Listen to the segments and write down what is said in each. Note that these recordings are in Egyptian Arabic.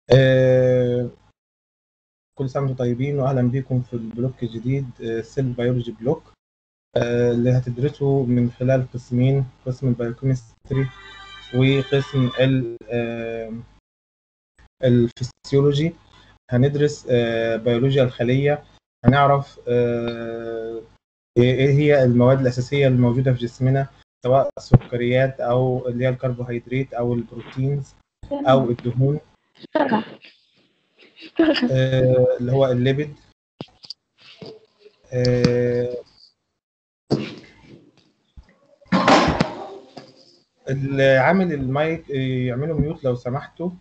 آه، كل سنه وانتم طيبين واهلا بيكم في البلوك الجديد سيل بيولوجي بلوك آه، اللي هتدرسه من خلال قسمين قسم البيوكيمستري وقسم ال- آه، الفسيولوجي هندرس آه، بيولوجيا الخليه هنعرف آه، ايه هي المواد الاساسيه الموجوده في جسمنا سواء السكريات او اللي هي الكربوهيدرات او البروتينز او الدهون اشتغل اشتغل آه، اللي هو الليبيد آه، اللي عامل المايك آه، يعملوا ميوت لو سمحتوا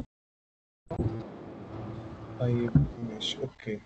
طيب ماشي اوكي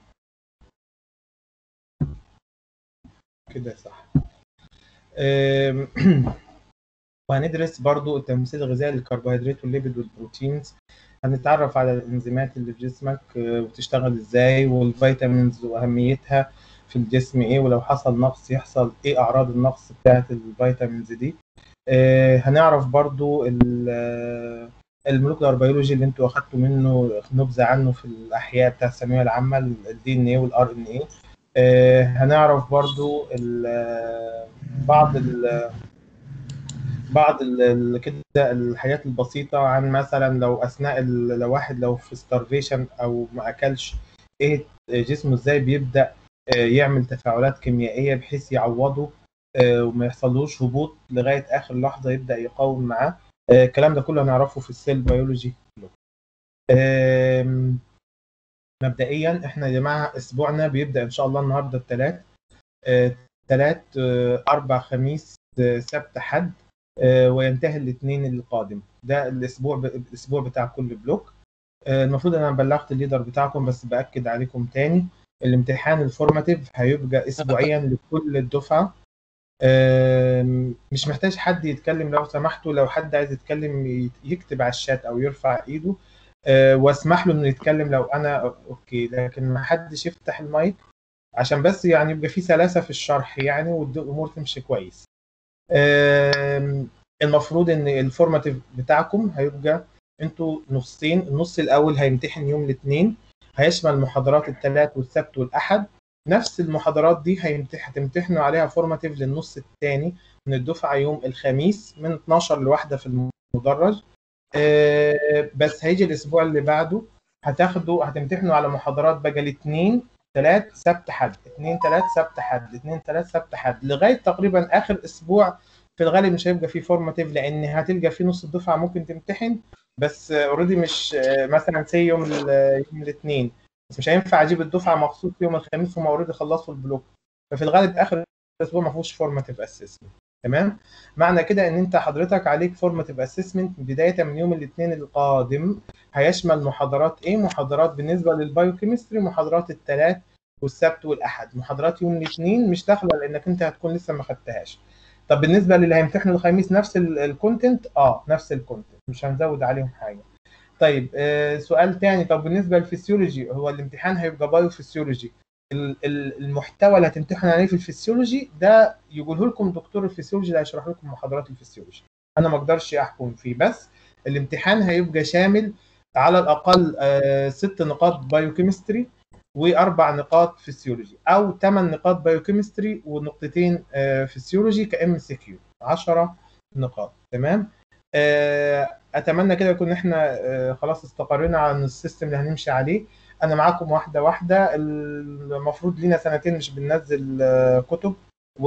كده صح آم، وهندرس برضو التمثيل الغذائي للكربوهيدرات والليبيد والبروتينز هنتعرف على الانزيمات اللي في جسمك آه، وبتشتغل ازاي والفيتامينز واهميتها في الجسم ايه ولو حصل نقص يحصل ايه اعراض النقص بتاعت الفيتامينز دي آه، هنعرف برضو ال- آه، المولكيولار بيولوجي اللي انتوا اخدتوا منه نبذه عنه في الاحياء بتاع الثانويه العامه الدي ان ايه والار ان ايه هنعرف برضو ال- آه، بعض ال بعض ال- ال- كده الحاجات البسيطة عن مثلا لو أثناء ال- لو واحد لو في ستارفيشن أو ما أكلش إيه جسمه إزاي بيبدأ آه، يعمل تفاعلات كيميائية بحيث يعوضه آه، وما يحصلوش هبوط لغاية آخر لحظة يبدأ يقاوم معاه آه، الكلام ده كله هنعرفه في السيل بيولوجي آم، مبدئيا احنا يا جماعة أسبوعنا بيبدأ إن شاء الله النهاردة الثلاث ثلاث أربع خميس آه، سبت حد آه، وينتهي الاثنين القادم ده الاسبوع ب... الاسبوع بتاع كل بلوك آه، المفروض انا بلغت الليدر بتاعكم بس باكد عليكم تاني الامتحان الفورماتيف هيبقى اسبوعيا لكل الدفعه آم، مش محتاج حد يتكلم لو سمحتوا لو حد عايز يتكلم ي- يكتب على الشات او يرفع ايده آه، واسمح له انه يتكلم لو انا اوكي لكن ما حدش يفتح المايك عشان بس يعني يبقى في سلاسه في الشرح يعني والامور تمشي كويس آم، المفروض ان الفورماتيف بتاعكم هيبقى انتوا نصين النص الاول هيمتحن يوم الاثنين هيشمل محاضرات الثلاث والسبت والاحد نفس المحاضرات دي هيمتح- هتمتحنوا عليها فورماتيف للنص الثاني من الدفعه يوم الخميس من 12 لواحده في المدرج آه، بس هيجي الاسبوع اللي بعده هتاخدوا هتمتحنوا على محاضرات بقى الاثنين ثلاث سبت حد اثنين ثلاث سبت حد اثنين ثلاث سبت حد لغايه تقريبا اخر اسبوع في الغالب مش هيبقى فيه فورماتيف لان هتلقى في نص الدفعه ممكن تمتحن بس اوريدي مش آه، مثلا سي يوم ال- يوم الاثنين بس مش هينفع اجيب الدفعه مخصوص يوم الخميس هم اوريدي خلصوا البلوك ففي الغالب اخر الاسبوع ما فيهوش فورماتيف اسسمنت تمام معنى كده ان انت حضرتك عليك فورماتيف اسسمنت بدايه من يوم الاثنين القادم هيشمل محاضرات ايه محاضرات بالنسبه للبايوكيمستري محاضرات الثلاث والسبت والاحد محاضرات يوم الاثنين مش داخله لانك انت هتكون لسه ما خدتهاش طب بالنسبه للي هيمتحنوا الخميس نفس الكونتنت اه نفس الكونتنت مش هنزود عليهم حاجه طيب آه سؤال تاني طب بالنسبه للفسيولوجي هو الامتحان هيبقى بايو فسيولوجي ال- ال- المحتوى اللي هتمتحن عليه في الفسيولوجي ده يقوله لكم دكتور الفسيولوجي اللي هيشرح لكم محاضرات الفسيولوجي انا ما اقدرش احكم فيه بس الامتحان هيبقى شامل على الاقل آه ست نقاط بايوكيمستري واربع نقاط فسيولوجي او ثمان نقاط بايوكيمستري ونقطتين آه، فسيولوجي كام سي كيو 10 نقاط تمام آه، اتمنى كده يكون احنا آه، خلاص استقرينا على السيستم اللي هنمشي عليه انا معاكم واحده واحده المفروض لينا سنتين مش بننزل آه، كتب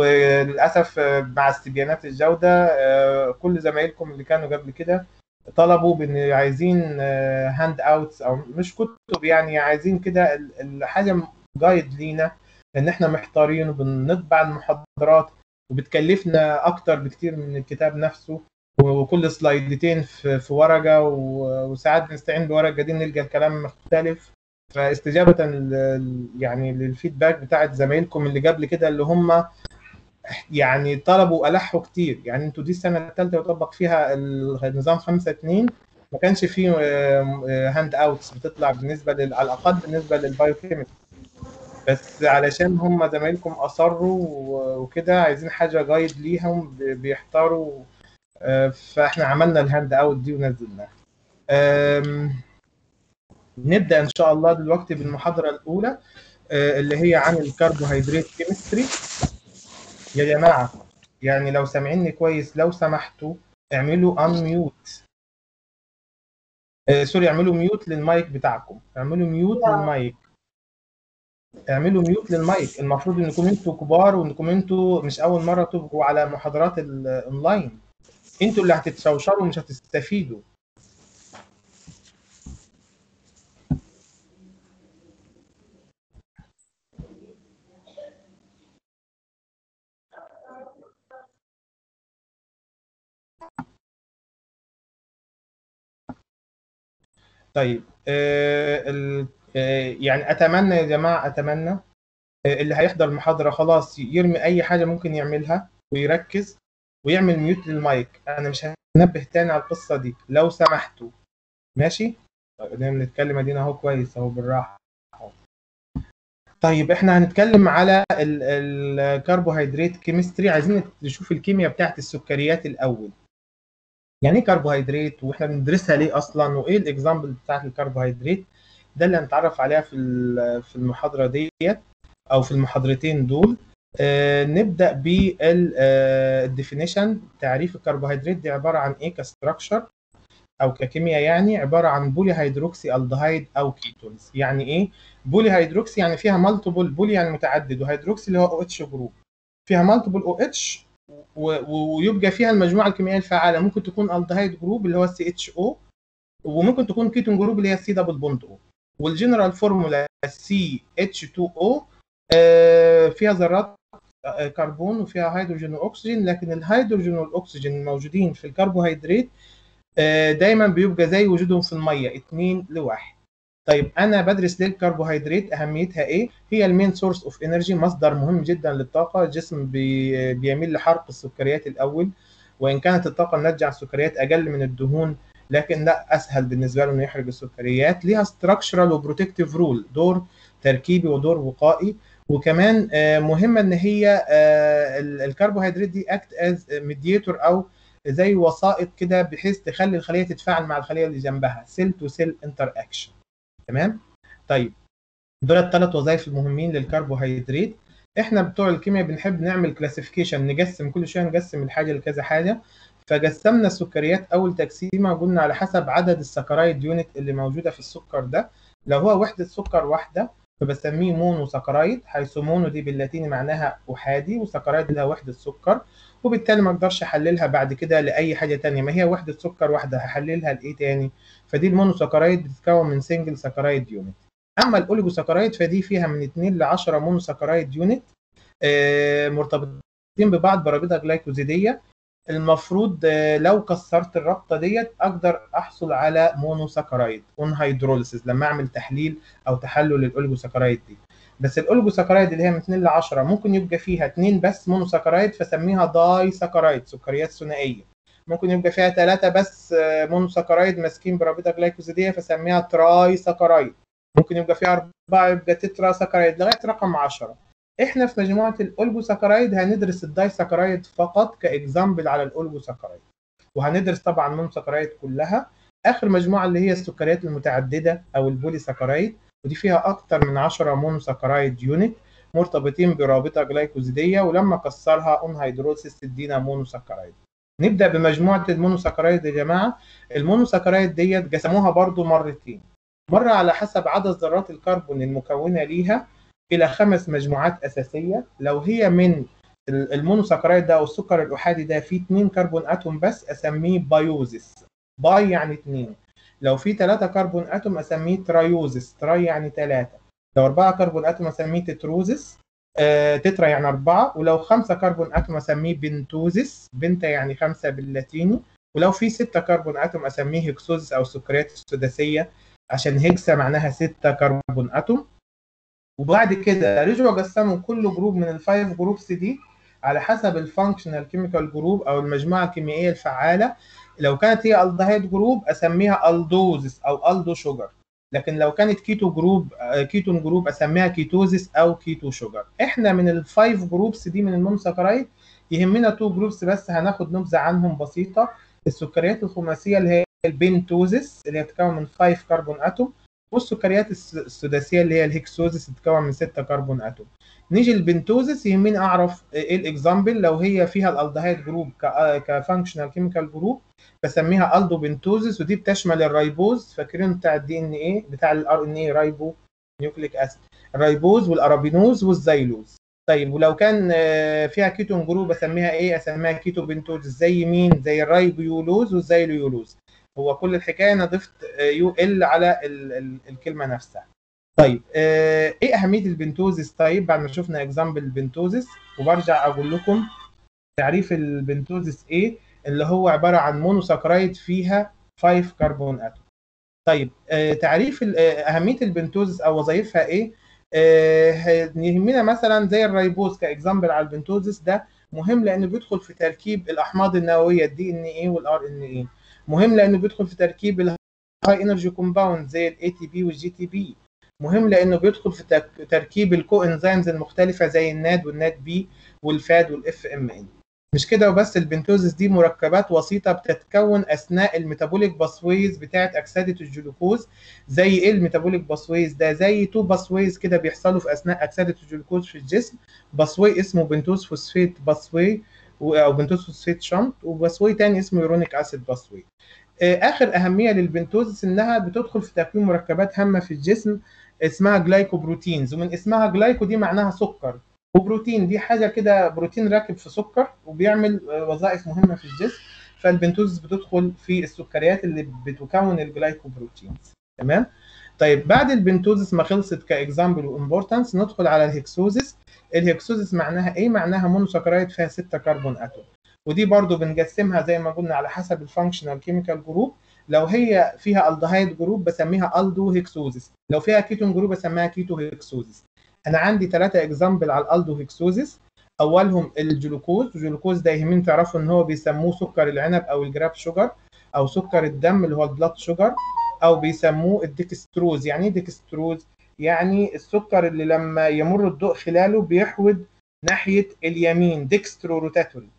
وللاسف آه، مع استبيانات الجوده آه، كل زمايلكم اللي كانوا قبل كده طلبوا بان عايزين هاند اوتس او مش كتب يعني عايزين كده ال- الحاجه جايد لينا لان احنا محتارين وبنطبع المحاضرات وبتكلفنا اكتر بكتير من الكتاب نفسه وكل سلايدتين في في ورقه و- وساعات بنستعين بورقه دي نلقى الكلام مختلف فاستجابه ل- يعني للفيدباك بتاعت زمايلكم اللي قبل كده اللي هم يعني طلبوا الحوا كتير يعني انتوا دي السنه الثالثه يطبق فيها النظام 5 2 ما كانش فيه هاند اوتس بتطلع بالنسبه لل... على الاقل بالنسبه للبايوكيمستري بس علشان هم زمايلكم اصروا و- وكده عايزين حاجه جايد ليهم ب- بيحتاروا آه، فاحنا عملنا الهاند اوت دي ونزلناها آم، نبدا ان شاء الله دلوقتي بالمحاضره الاولى آه، اللي هي عن الكربوهيدرات كيمستري يا جماعه يعني لو سامعيني كويس لو سمحتوا اعملوا ان ميوت سوري اعملوا ميوت للمايك بتاعكم اعملوا ميوت للمايك اعملوا ميوت للمايك المفروض انكم انتوا كبار وانكم انتوا مش اول مره تبقوا على محاضرات الاونلاين انتوا اللي هتتشوشروا ومش هتستفيدوا طيب آه ال- آه، يعني اتمنى يا جماعه اتمنى آه، اللي هيحضر المحاضره خلاص يرمي اي حاجه ممكن يعملها ويركز ويعمل ميوت للمايك انا مش هنبه تاني على القصه دي لو سمحتوا ماشي طيب ادينا بنتكلم ادينا اهو كويس اهو بالراحه أهو. طيب احنا هنتكلم على ال- الكربوهيدرات كيمستري عايزين نشوف الكيمياء بتاعت السكريات الاول يعني ايه كربوهيدرات واحنا بندرسها ليه اصلا وايه الاكزامبل بتاعت الكربوهيدرات ده اللي هنتعرف عليها في ال- في المحاضره ديت او في المحاضرتين دول آه نبدا بالديفينيشن تعريف الكربوهيدرات دي عباره عن ايه كستراكشر او ككيمياء يعني عباره عن بولي هيدروكسي الدهايد او كيتونز يعني ايه بولي هيدروكسي يعني فيها مالتيبل بولي يعني متعدد وهيدروكسي اللي هو او اتش جروب فيها مالتيبل او اتش ويبقى فيها المجموعه الكيميائيه الفعاله ممكن تكون الدهايد جروب اللي هو السي اتش او وممكن تكون كيتون جروب اللي هي السي دبل بوند او والجنرال فورمولا سي اتش 2 او فيها ذرات آه، كربون وفيها هيدروجين واكسجين لكن الهيدروجين والاكسجين الموجودين في الكربوهيدرات آه، دايما بيبقى زي وجودهم في الميه 2 لواحد طيب انا بدرس ليه الكربوهيدرات اهميتها ايه هي المين سورس اوف انرجي مصدر مهم جدا للطاقه الجسم بي بيميل لحرق السكريات الاول وان كانت الطاقه الناتجه عن السكريات اقل من الدهون لكن لا اسهل بالنسبه له انه يحرق السكريات ليها ستراكشرال وبروتكتيف رول دور تركيبي ودور وقائي وكمان آه، مهمه ان هي آه، ال- الكربوهيدرات دي اكت از ميديتور او زي وسائط كده بحيث تخلي الخليه تتفاعل مع الخليه اللي جنبها سيل تو سيل انتر اكشن تمام طيب دول الثلاث وظائف المهمين للكربوهيدرات احنا بتوع الكيمياء بنحب نعمل كلاسيفيكيشن نقسم كل شويه نقسم الحاجه لكذا حاجه فقسمنا السكريات اول تقسيمه وقلنا على حسب عدد السكرايد يونت اللي موجوده في السكر ده لو هو وحده سكر واحده فبسميه مونو سكرايد حيث مونو دي باللاتيني معناها احادي وسكرايد لها وحده سكر وبالتالي ما اقدرش احللها بعد كده لاي حاجه تانية ما هي وحده سكر واحده هحللها لايه تاني فدي المونو سكرايد بتتكون من سنجل سكرايد يونت اما الاوليجو سكرايد فدي فيها من 2 ل 10 مونو سكرايد يونت آه، مرتبطين ببعض برابطه جلايكوزيديه المفروض آه، لو كسرت الرابطه ديت اقدر احصل على مونو سكرايد اون هيدروليسيس لما اعمل تحليل او تحلل للاوليجو سكرايد دي بس الاوليجو سكرايد اللي هي من 2 ل 10 ممكن يبقى فيها 2 بس مونو سكرايد فسميها داي سكرايد سكريات ثنائيه ممكن يبقى فيها ثلاثه بس آه، مونو سكرايد ماسكين برابطه جلايكوزيديه فسميها تراي سكرايد ممكن يبقى فيها أربعة يبقى تترا سكرايد لغاية رقم 10 احنا في مجموعة الأولجو سكرايد هندرس الداي سكرايد فقط كإكزامبل على الأولجو سكرايد وهندرس طبعا مون سكرايد كلها آخر مجموعة اللي هي السكريات المتعددة أو البولي سكرايد ودي فيها أكتر من 10 مون سكرايد يونت مرتبطين برابطة جلايكوزيدية ولما كسرها اون هيدروسيس تدينا مونو سكرايد نبدأ بمجموعة المونو سكرايد يا جماعة المونو سكرايد ديت قسموها برضو مرتين مرة على حسب عدد ذرات الكربون المكونة ليها إلى خمس مجموعات أساسية لو هي من ال- المونوساكرايد ده أو السكر الأحادي ده فيه اتنين كربون أتوم بس أسميه بايوزيس باي يعني اتنين لو فيه تلاتة كربون أتوم أسميه ترايوزيس تراي يعني تلاتة لو أربعة كربون أتوم أسميه تتروزيس آه تترا يعني أربعة ولو خمسة كربون أتوم أسميه بنتوزيس بنتا يعني خمسة باللاتيني ولو في ستة كربون أتوم أسميه هيكسوزيس أو السكريات السداسية عشان هيكسا معناها ستة كربون أتوم وبعد كده رجعوا قسموا كل جروب من الفايف جروبس دي على حسب الفانكشنال كيميكال جروب او المجموعه الكيميائيه الفعاله لو كانت هي الدهيد جروب اسميها الدوزس او الدو شوجر لكن لو كانت كيتو جروب آه، كيتون جروب اسميها كيتوزيس او كيتو شوجر احنا من الفايف جروبس دي من المونوساكرايد يهمنا تو جروبس بس هناخد نبذه عنهم بسيطه السكريات الخماسيه اللي هي البنتوزيس اللي هي بتتكون من 5 كربون اتوم والسكريات الس- السداسيه اللي هي الهكسوزس بتتكون من 6 كربون اتوم نيجي البنتوزس يهمني اعرف ايه الاكزامبل لو هي فيها الالدهايد جروب كفانكشنال كيميكال جروب بسميها الدو بنتوزس ودي بتشمل الرايبوز فاكرين بتاع الدي ان ايه بتاع الار ان ايه رايبو نيوكليك اسيد الرايبوز والارابينوز والزيلوز طيب ولو كان آه، فيها كيتون جروب اسميها ايه اسميها كيتو بنتوز زي مين زي الرايبويولوز والزيلويولوز هو كل الحكايه انا ضفت يو ال على ال ال الكلمه نفسها طيب آه، ايه اهميه البنتوزس طيب بعد ما شفنا اكزامبل البنتوزس وبرجع اقول لكم تعريف البنتوزس ايه اللي هو عباره عن مونوساكرايد فيها 5 كربون اتوم طيب آه، تعريف ال- آه، اهميه البنتوزس او وظائفها ايه آه، يهمنا مثلا زي الريبوز كاكزامبل على البنتوزس ده مهم لانه بيدخل في تركيب الاحماض النوويه الدي ان ايه والار ان ايه مهم لانه بيدخل في تركيب الهاي انرجي كومباوند زي الاي تي بي والجي تي بي مهم لانه بيدخل في تك- تركيب الكو انزيمز المختلفه زي الناد والناد بي والفاد والاف ام ان مش كده وبس البنتوزس دي مركبات وسيطه بتتكون اثناء الميتابوليك باسويز بتاعت اكسده الجلوكوز زي ايه الميتابوليك باسويز ده زي تو باسويز كده بيحصلوا في اثناء اكسده الجلوكوز في الجسم باسوي اسمه بنتوز فوسفيت باسوي و- او بنتوز فوسفيت شنط وباسوي تاني اسمه يورونيك اسيد باسوي آه، اخر اهميه للبنتوزس انها بتدخل في تكوين مركبات هامه في الجسم اسمها جلايكوبروتينز ومن اسمها جلايكو دي معناها سكر وبروتين دي حاجه كده بروتين راكب في سكر وبيعمل آه، وظائف مهمه في الجسم فالبنتوزس بتدخل في السكريات اللي بتكون الجلايكوبروتينز تمام طيب بعد البنتوزس ما خلصت كاكزامبل وامبورتانس ندخل على الهكسوزس الهكسوزس معناها ايه معناها مونوساكرايد فيها 6 كربون اتوم ودي برضو بنقسمها زي ما قلنا على حسب الفانكشنال كيميكال جروب لو هي فيها الدهايد جروب بسميها الدو هيكسوزس لو فيها كيتون جروب بسميها كيتو هيكسوزس انا عندي ثلاثه اكزامبل على الالدو هيكسوزس اولهم الجلوكوز الجلوكوز ده يهمني تعرفوا ان هو بيسموه سكر العنب او الجراب شوجر او سكر الدم اللي هو البلاد شوجر او بيسموه الديكستروز يعني ايه ديكستروز يعني السكر اللي لما يمر الضوء خلاله بيحود ناحيه اليمين ديكسترو روتاتوري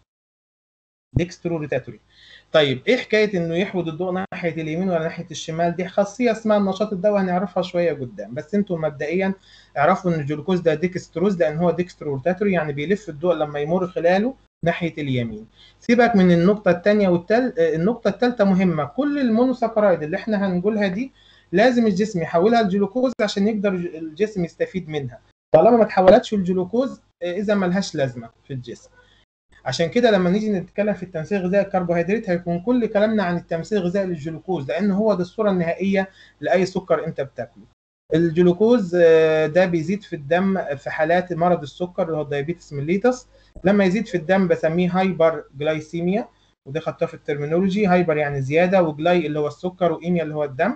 ديكسترو روتاتوري طيب ايه حكايه انه يحود الضوء ناحيه اليمين ولا ناحيه الشمال دي خاصيه اسمها النشاط الضوئي هنعرفها شويه قدام بس انتم مبدئيا اعرفوا ان الجلوكوز ده ديكستروز لان هو ديكسترو روتاتوري يعني بيلف الضوء لما يمر خلاله ناحيه اليمين سيبك من النقطه الثانيه والتل... النقطه الثالثه مهمه كل المونوساكرايد اللي احنا هنقولها دي لازم الجسم يحولها لجلوكوز عشان يقدر الجسم يستفيد منها طالما ما تحولتش لجلوكوز اذا ملهاش لازمه في الجسم عشان كده لما نيجي نتكلم في التمثيل الغذائي الكربوهيدرات هيكون كل كلامنا عن التمثيل الغذائي للجلوكوز لان هو ده الصوره النهائيه لاي سكر انت بتاكله الجلوكوز آه، ده بيزيد في الدم في حالات مرض السكر اللي هو الدايابيتس ميليتس لما يزيد في الدم بسميه هايبر جلايسيميا وده خدتها في الترمينولوجي هايبر يعني زياده وجلاي اللي هو السكر وايميا اللي هو الدم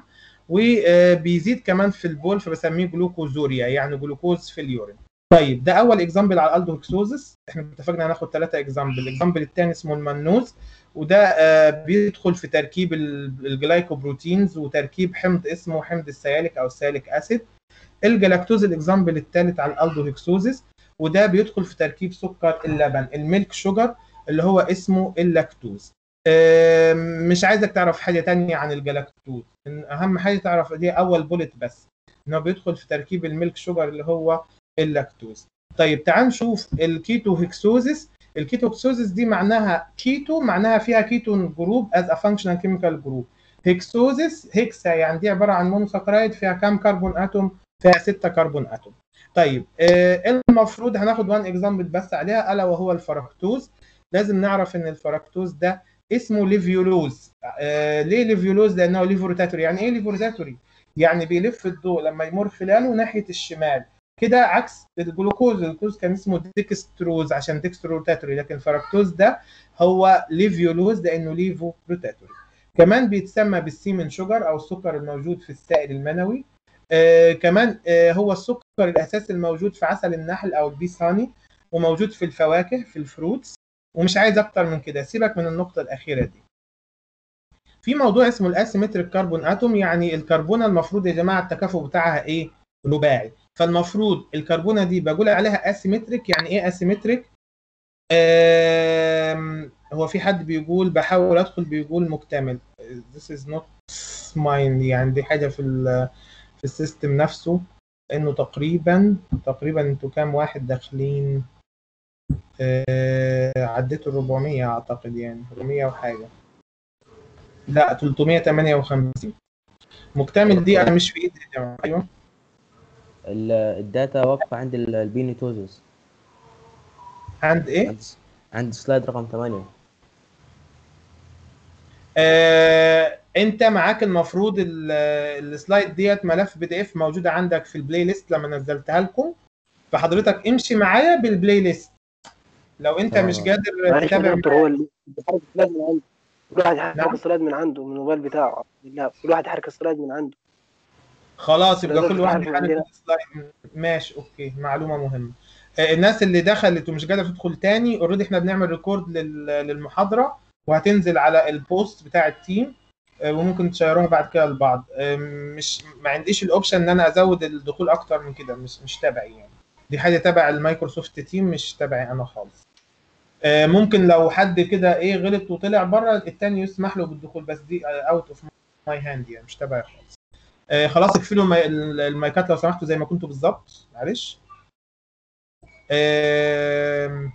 وبيزيد كمان في البول فبسميه جلوكوزوريا يعني جلوكوز في اليورين طيب ده اول اكزامبل على الالدوهكسوزس احنا اتفقنا هناخد ثلاثه اكزامبل الاكزامبل الثاني اسمه المنوز وده آه، بيدخل في تركيب ال- الجلايكوبروتينز وتركيب حمض اسمه حمض السياليك او السياليك اسيد الجلاكتوز الاكزامبل الثالث على الالدوهكسوزس وده بيدخل في تركيب سكر اللبن الميلك شوجر اللي هو اسمه اللاكتوز آم، مش عايزك تعرف حاجه تانية عن الجلاكتوز إن اهم حاجه تعرف دي اول بولت بس انه بيدخل في تركيب الميلك شوجر اللي هو اللاكتوز طيب تعال نشوف الكيتو هيكسوزس الكيتو هيكسوزس دي معناها كيتو معناها فيها كيتون جروب از ا فانكشنال كيميكال جروب هيكسوزس هيكسا يعني دي عباره عن مونوساكرايد فيها كام كربون اتوم فيها 6 كربون اتوم طيب آه المفروض هناخد وان اكزامبل بس عليها الا وهو الفركتوز لازم نعرف ان الفركتوز ده اسمه ليفيولوز آه ليه ليفيولوز لانه ليفورتاتوري يعني ايه ليفورتاتوري يعني بيلف الضوء لما يمر خلاله ناحيه الشمال كده عكس الجلوكوز الجلوكوز كان اسمه ديكستروز عشان ديكسترو روتاتوري لكن الفركتوز ده هو ليفيولوز لانه ليفو روتاتوري كمان بيتسمى بالسيمن شوجر او السكر الموجود في السائل المنوي آه كمان آه هو السكر الاساسي الموجود في عسل النحل او البيس هاني وموجود في الفواكه في الفروتس ومش عايز اكتر من كده سيبك من النقطه الاخيره دي في موضوع اسمه الاسيمتريك كربون اتوم يعني الكربونه المفروض يا جماعه التكافؤ بتاعها ايه رباعي فالمفروض الكربونه دي بقول عليها اسيمتريك يعني ايه اسيمتريك هو في حد بيقول بحاول ادخل بيقول مكتمل this is not mine يعني دي حاجه في ال في السيستم نفسه انه تقريبا تقريبا انتوا كام واحد داخلين آه عديتوا ال 400 اعتقد يعني 400 وحاجه لا 358 مكتمل دي انا مش في ايدي يا جماعة. ايوه ال- الداتا واقفة عند ال- البينيتوزس عند ايه عند عند سلايد رقم 8 آه، انت معاك المفروض ال- السلايد ديت ملف بي دي اف موجوده عندك في البلاي ليست لما نزلتها لكم فحضرتك امشي معايا بالبلاي ليست لو انت تمام. مش قادر معلش يا تتابع دكتور هو اللي بيحرك السلايد من عنده كل واحد يحرك نعم. السلايد من عنده من الموبايل بتاعه لا كل واحد يحرك السلايد من عنده خلاص يبقى لازم كل واحد تتعرف يحرك عندنا. السلايد ماشي اوكي معلومه مهمه آه، الناس اللي دخلت ومش قادره تدخل تاني اوريدي احنا بنعمل ريكورد لل- للمحاضره وهتنزل على البوست بتاع التيم آه، وممكن تشيروها بعد كده لبعض آه، مش ما عنديش الاوبشن ان انا ازود الدخول اكتر من كده مش مش تبعي يعني دي حاجه تبع المايكروسوفت تيم مش تبعي انا خالص آه، ممكن لو حد كده ايه غلط وطلع بره التاني يسمح له بالدخول بس دي اوت اوف ماي هاند يعني مش تبعي خالص آه، خلاص اقفلوا المي- المايكات لو سمحتوا زي ما كنتوا بالظبط معلش آم،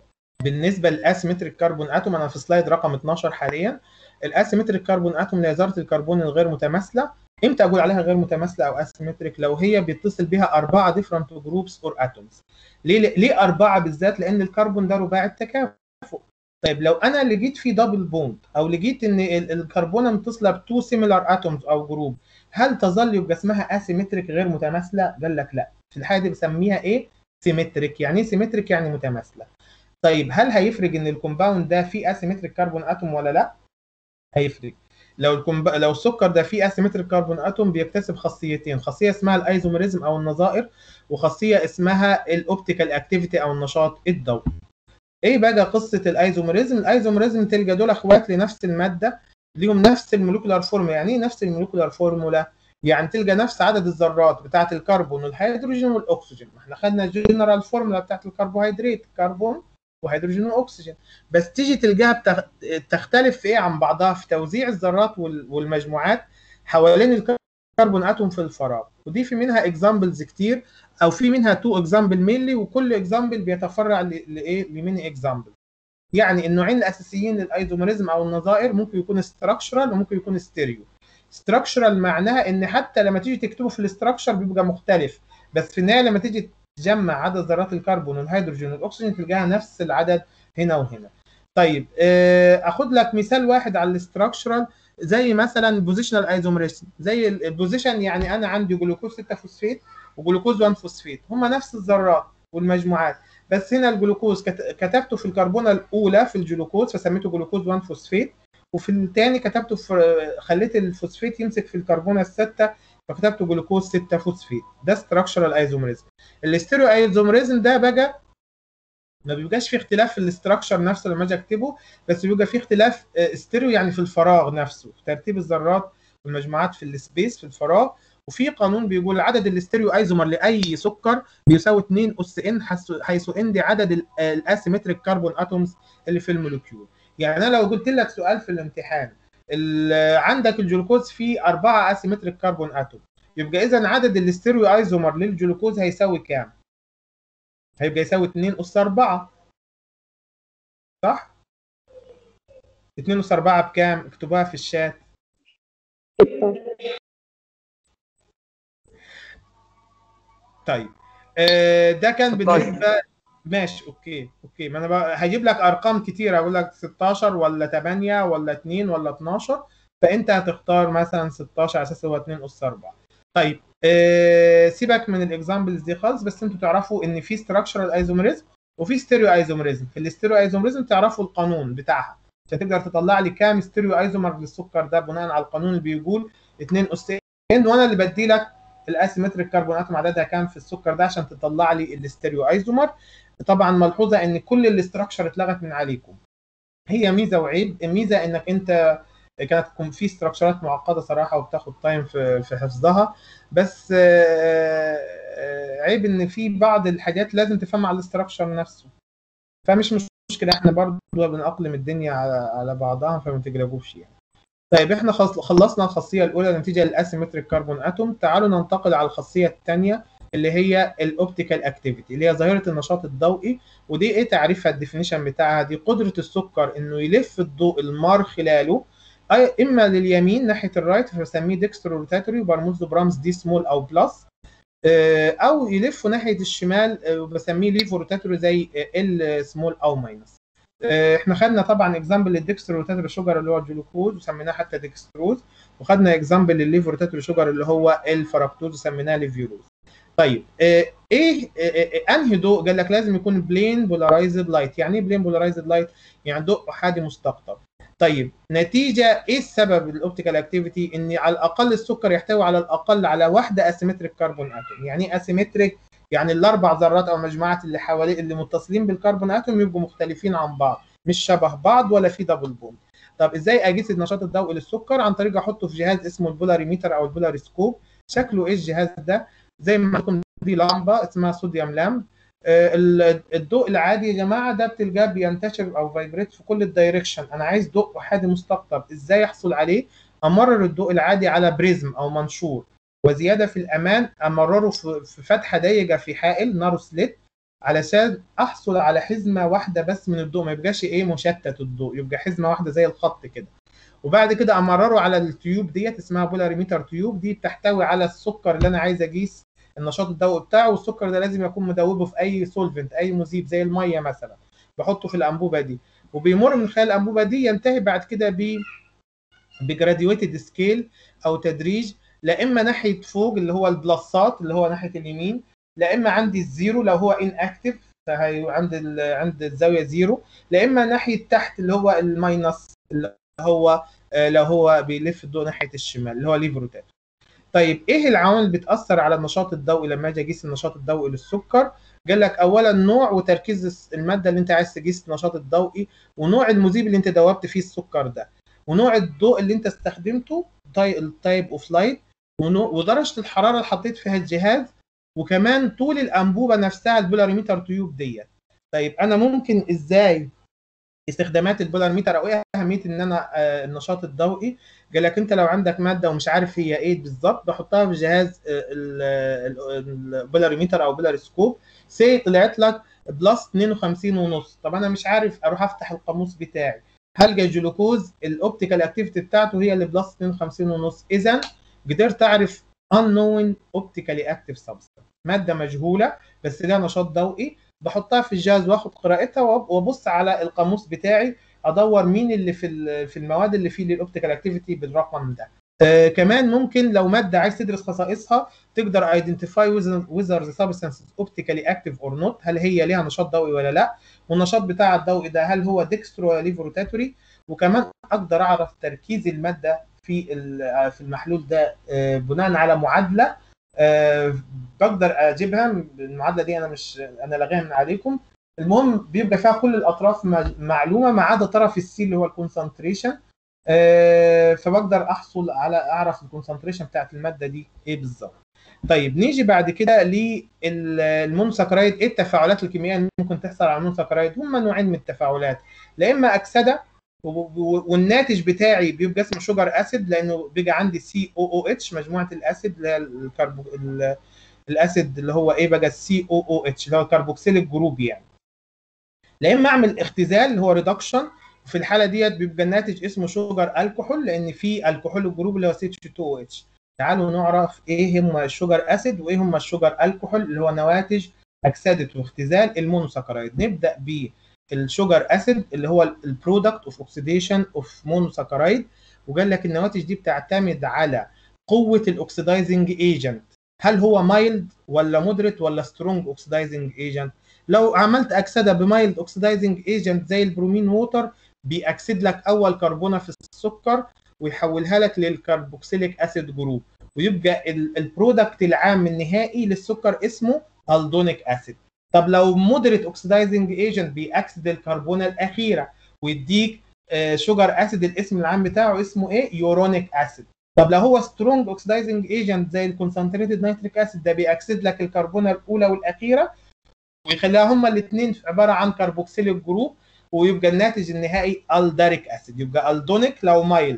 بالنسبه للاسيمتريك كربون اتوم انا في سلايد رقم 12 حاليا الاسيمتريك كربون اتوم اللي هي ذره الكربون الغير متماثله امتى اقول عليها غير متماثله او اسيمتريك لو هي بيتصل بها اربعه ديفرنت جروبس اور اتومز ليه ليه اربعه بالذات لان الكربون ده رباعي التكافؤ طيب لو انا لقيت فيه دبل بوند او لقيت ان ال- الكربونه متصله بتو سيميلار اتومز او جروب هل تظل يبقى اسمها اسيمتريك غير متماثله قال لك لا في الحاله دي بسميها ايه سيمتريك يعني ايه سيمتريك يعني متماثله طيب هل هيفرق ان الكومباوند ده فيه اسيمتريك كربون اتوم ولا لا هيفرق لو الكومب... لو السكر ده فيه اسيمتريك كربون اتوم بيكتسب خاصيتين خاصيه اسمها الايزوميريزم او النظائر وخاصيه اسمها الاوبتيكال اكتيفيتي او النشاط الضوئي ايه بقى قصه الايزوميريزم الايزوميريزم تلقى دول اخوات لنفس الماده ليهم نفس المولكيولار فورمولا يعني ايه نفس المولكيولار فورمولا يعني تلقى نفس عدد الذرات بتاعه الكربون والهيدروجين والاكسجين ما احنا خدنا الجنرال فورمولا بتاعه الكربوهيدرات كربون وهيدروجين واكسجين بس تيجي تلقاها بتخ... تختلف في ايه عن بعضها في توزيع الذرات وال... والمجموعات حوالين الكربون اتوم في الفراغ ودي في منها اكزامبلز كتير او في منها تو اكزامبل مينلي وكل اكزامبل بيتفرع ل- لايه لميني اكزامبل يعني النوعين الاساسيين للايزوميريزم او النظائر ممكن يكون ستراكشرال وممكن يكون ستيريو ستراكشرال معناها ان حتى لما تيجي تكتبه في الاستراكشر بيبقى مختلف بس في النهايه لما تيجي تجمع عدد ذرات الكربون والهيدروجين والاكسجين تلقاها نفس العدد هنا وهنا طيب آه، اخد لك مثال واحد على الاستراكشرال زي مثلا بوزيشنال ايزوميريزم زي ال- البوزيشن يعني انا عندي جلوكوز 6 فوسفيت وجلوكوز 1 فوسفيت هما نفس الذرات والمجموعات بس هنا الجلوكوز كت- كتبته في الكربونه الاولى في الجلوكوز فسميته جلوكوز 1 فوسفيت وفي الثاني كتبته في خليت الفوسفيت يمسك في الكربونه السته فكتبته جلوكوز 6 فوسفيت ده ستراكشرال ايزوميريزم الاستيريو ايزوميريزم ده بقى ما بيبقاش فيه اختلاف في الاستراكشر نفسه لما اجي اكتبه بس بيبقى فيه اختلاف آه، استيريو يعني في الفراغ نفسه في ترتيب الذرات والمجموعات في السبيس في الفراغ وفي قانون بيقول عدد الاستيريو ايزومر لاي سكر بيساوي 2 اس ان حيث ان دي عدد ال- الاسيمتريك كربون اتومز اللي في المولكيول يعني انا لو قلت لك سؤال في الامتحان ال- عندك الجلوكوز فيه أربعة اسيمتريك كربون اتوم يبقى اذا عدد الاستيريو ايزومر للجلوكوز هيساوي كام؟ هيبقى يساوي 2 اس 4 صح؟ 2 اس 4 بكام؟ اكتبوها في الشات طيب آه، ده كان 16. بالنسبه ماشي اوكي اوكي ما انا بقى هجيب لك ارقام كتير اقول لك 16 ولا 8 ولا 2 ولا 12 فانت هتختار مثلا 16 على اساس هو 2 اس 4 طيب آه، سيبك من الاكزامبلز دي خالص بس انتوا تعرفوا ان في ستراكشرال ايزوميريزم وفي ستيريو ايزوميريزم في الاستيريو ايزوميريزم تعرفوا القانون بتاعها عشان تقدر تطلع لي كام ستيريو ايزومر للسكر ده بناء على القانون اللي بيقول 2 اس ان وانا اللي بدي لك الاسيمتريك كربون اتوم عددها كام في السكر ده عشان تطلع لي الاستيريو ايزومر طبعا ملحوظه ان كل الاستراكشر اتلغت من عليكم هي ميزه وعيب الميزه انك انت كانت تكون في استراكشرات معقده صراحه وبتاخد تايم في في حفظها بس آه، آه، عيب ان في بعض الحاجات لازم تفهم على الاستراكشر نفسه فمش مشكله احنا برضو بنأقلم الدنيا على على بعضها فما تقلقوش يعني طيب احنا خلص- خلصنا الخاصيه الاولى نتيجه للاسيمتريك كربون اتوم تعالوا ننتقل على الخاصيه الثانيه اللي هي الاوبتيكال اكتيفيتي اللي هي ظاهره النشاط الضوئي ودي ايه تعريفها الديفينيشن بتاعها دي قدره السكر انه يلف الضوء المار خلاله أي اما لليمين ناحيه الرايت فبسميه ديكسترو روتاتوري وبرمز له برامز دي سمول او بلس آه، او يلف ناحيه الشمال آه، وبسميه ليفو روتاتوري زي ال سمول او ماينس آه، احنا خدنا طبعا اكزامبل للديكسترو روتاتوري شوجر اللي هو الجلوكوز وسميناه حتى ديكستروز وخدنا اكزامبل للليفو روتاتوري شوجر اللي هو الفركتوز وسميناه ليفيولوز طيب آه، ايه آه، آه، انهي ضوء قال لك لازم يكون بلين بولارايزد لايت يعني ايه بلين بولارايزد لايت يعني ضوء احادي مستقطب طيب نتيجه ايه السبب الاوبتيكال اكتيفيتي ان على الاقل السكر يحتوي على الاقل على واحده اسيمتريك كربون اتوم يعني ايه اسيمتريك يعني الاربع ذرات او المجموعات اللي حواليه اللي متصلين بالكربون اتوم يبقوا مختلفين عن بعض مش شبه بعض ولا في دبل بوند طب ازاي اقيس النشاط الضوئي للسكر عن طريق احطه في جهاز اسمه البولاريميتر او البولاريسكوب شكله ايه الجهاز ده زي ما لكم دي لمبه اسمها صوديوم لامب آه، ال- الضوء العادي يا جماعه ده بتلقاه بينتشر او فايبريت في كل الدايركشن انا عايز ضوء احادي مستقطب ازاي احصل عليه امرر الضوء العادي على بريزم او منشور وزياده في الامان امرره في في فتحه ضيقه في حائل نارو سليت علشان احصل على حزمه واحده بس من الضوء ما يبقاش ايه مشتت الضوء يبقى حزمه واحده زي الخط كده وبعد كده امرره على التيوب ديت اسمها بولاريميتر تيوب دي بتحتوي على السكر اللي انا عايز اقيس النشاط الضوئي بتاعه والسكر ده لازم يكون مدوبه في اي سولفنت اي مذيب زي الميه مثلا بحطه في الانبوبه دي وبيمر من خلال الانبوبه دي ينتهي بعد كده ب بجراديويتد سكيل او تدريج لا اما ناحيه فوق اللي هو البلسات اللي هو ناحيه اليمين لا اما عندي الزيرو لو هو ان اكتف فهي عند ال- عند الزاويه زيرو لا اما ناحيه تحت اللي هو الماينس اللي هو آه، لو هو بيلف الضوء ناحيه الشمال اللي هو ليف روتات طيب ايه العوامل اللي بتاثر على النشاط الضوئي لما اجي اقيس النشاط الضوئي للسكر قال لك اولا نوع وتركيز الماده اللي انت عايز تقيس النشاط الضوئي ونوع المذيب اللي انت دوبت فيه السكر ده ونوع الضوء اللي انت استخدمته التايب اوف لايت ودرجه الحراره اللي حطيت فيها الجهاز وكمان طول الانبوبه نفسها البولاريميتر تيوب ديت طيب انا ممكن ازاي استخدامات البولاريميتر او ايه اهميه ان انا آه، النشاط الضوئي قال لك انت لو عندك ماده ومش عارف هي ايه بالظبط بحطها في جهاز آه، ال- ال- البولاريميتر او بولاريسكوب سي طلعت لك بلس 52 ونص طب انا مش عارف اروح افتح القاموس بتاعي هلقى الجلوكوز الاوبتيكال اكتيفيتي بتاعته هي اللي بلس 52 ونص اذا قدرت اعرف unknown optically active substance ماده مجهوله بس لها نشاط ضوئي بحطها في الجهاز واخد قراءتها وأب- وابص على القاموس بتاعي ادور مين اللي في ال- في المواد اللي فيه الاوبتيكال اكتيفيتي بالرقم ده آه كمان ممكن لو ماده عايز تدرس خصائصها تقدر identify whether whether the substance is optically active or not هل هي ليها نشاط ضوئي ولا لا والنشاط بتاع الضوئي ده هل هو ديكسترو ولا ليفو روتاتوري وكمان اقدر اعرف تركيز الماده في ال- في المحلول ده آه، بناء على معادله آه، بقدر اجيبها المعادله دي انا مش انا لاغيها من عليكم المهم بيبقى فيها كل الاطراف م- معلومه ما عدا طرف السي اللي هو الكونسنتريشن فبقدر احصل على اعرف الكونسنتريشن بتاعت الماده دي ايه بالظبط طيب نيجي بعد كده للمونوساكرايد ايه التفاعلات الكيميائيه اللي ممكن تحصل على المونوساكرايد هم نوعين من التفاعلات لا اما اكسده و- و- والناتج بتاعي بيبقى اسمه شوجر اسيد لانه بيجي عندي سي او او اتش مجموعه الاسيد اللي هي الكربو ال- الاسيد اللي هو ايه بقى السي او او اتش اللي هو الكربوكسيليك جروب يعني لا اما اعمل اختزال اللي هو ريدكشن في الحاله ديت بيبقى الناتج اسمه شوجر الكحول لان في الكحول الجروب اللي هو سي اتش 2 او اتش تعالوا نعرف ايه هم الشوجر اسيد وايه هم الشوجر الكحول اللي هو نواتج اكسده واختزال المونوساكرايد نبدا بالشوجر اسيد اللي هو البرودكت اوف اوكسيديشن اوف مونوساكرايد وقال لك النواتج دي بتعتمد على قوه الاكسدايزنج ايجنت هل هو مايلد ولا مودريت ولا سترونج اوكسدايزنج ايجنت لو عملت اكسده بمايلد اوكسدايزنج ايجنت زي البرومين ووتر بيأكسد لك اول كربونه في السكر ويحولها لك للكربوكسيليك اسيد جروب ويبقى ال- البرودكت العام النهائي للسكر اسمه الدونيك اسيد طب لو مودريت اوكسدايزنج ايجنت بيأكسد الكربونه الاخيره ويديك شوجر اسيد الاسم العام بتاعه اسمه ايه يورونيك اسيد طب لو هو سترونج اوكسدايزنج ايجنت زي الكونسنتريتد نيتريك اسيد ده بيأكسد لك الكربونه الاولى والاخيره ويخليها هما الاثنين عباره عن كربوكسيليك جروب ويبقى الناتج النهائي الداريك اسيد يبقى الدونيك لو مايل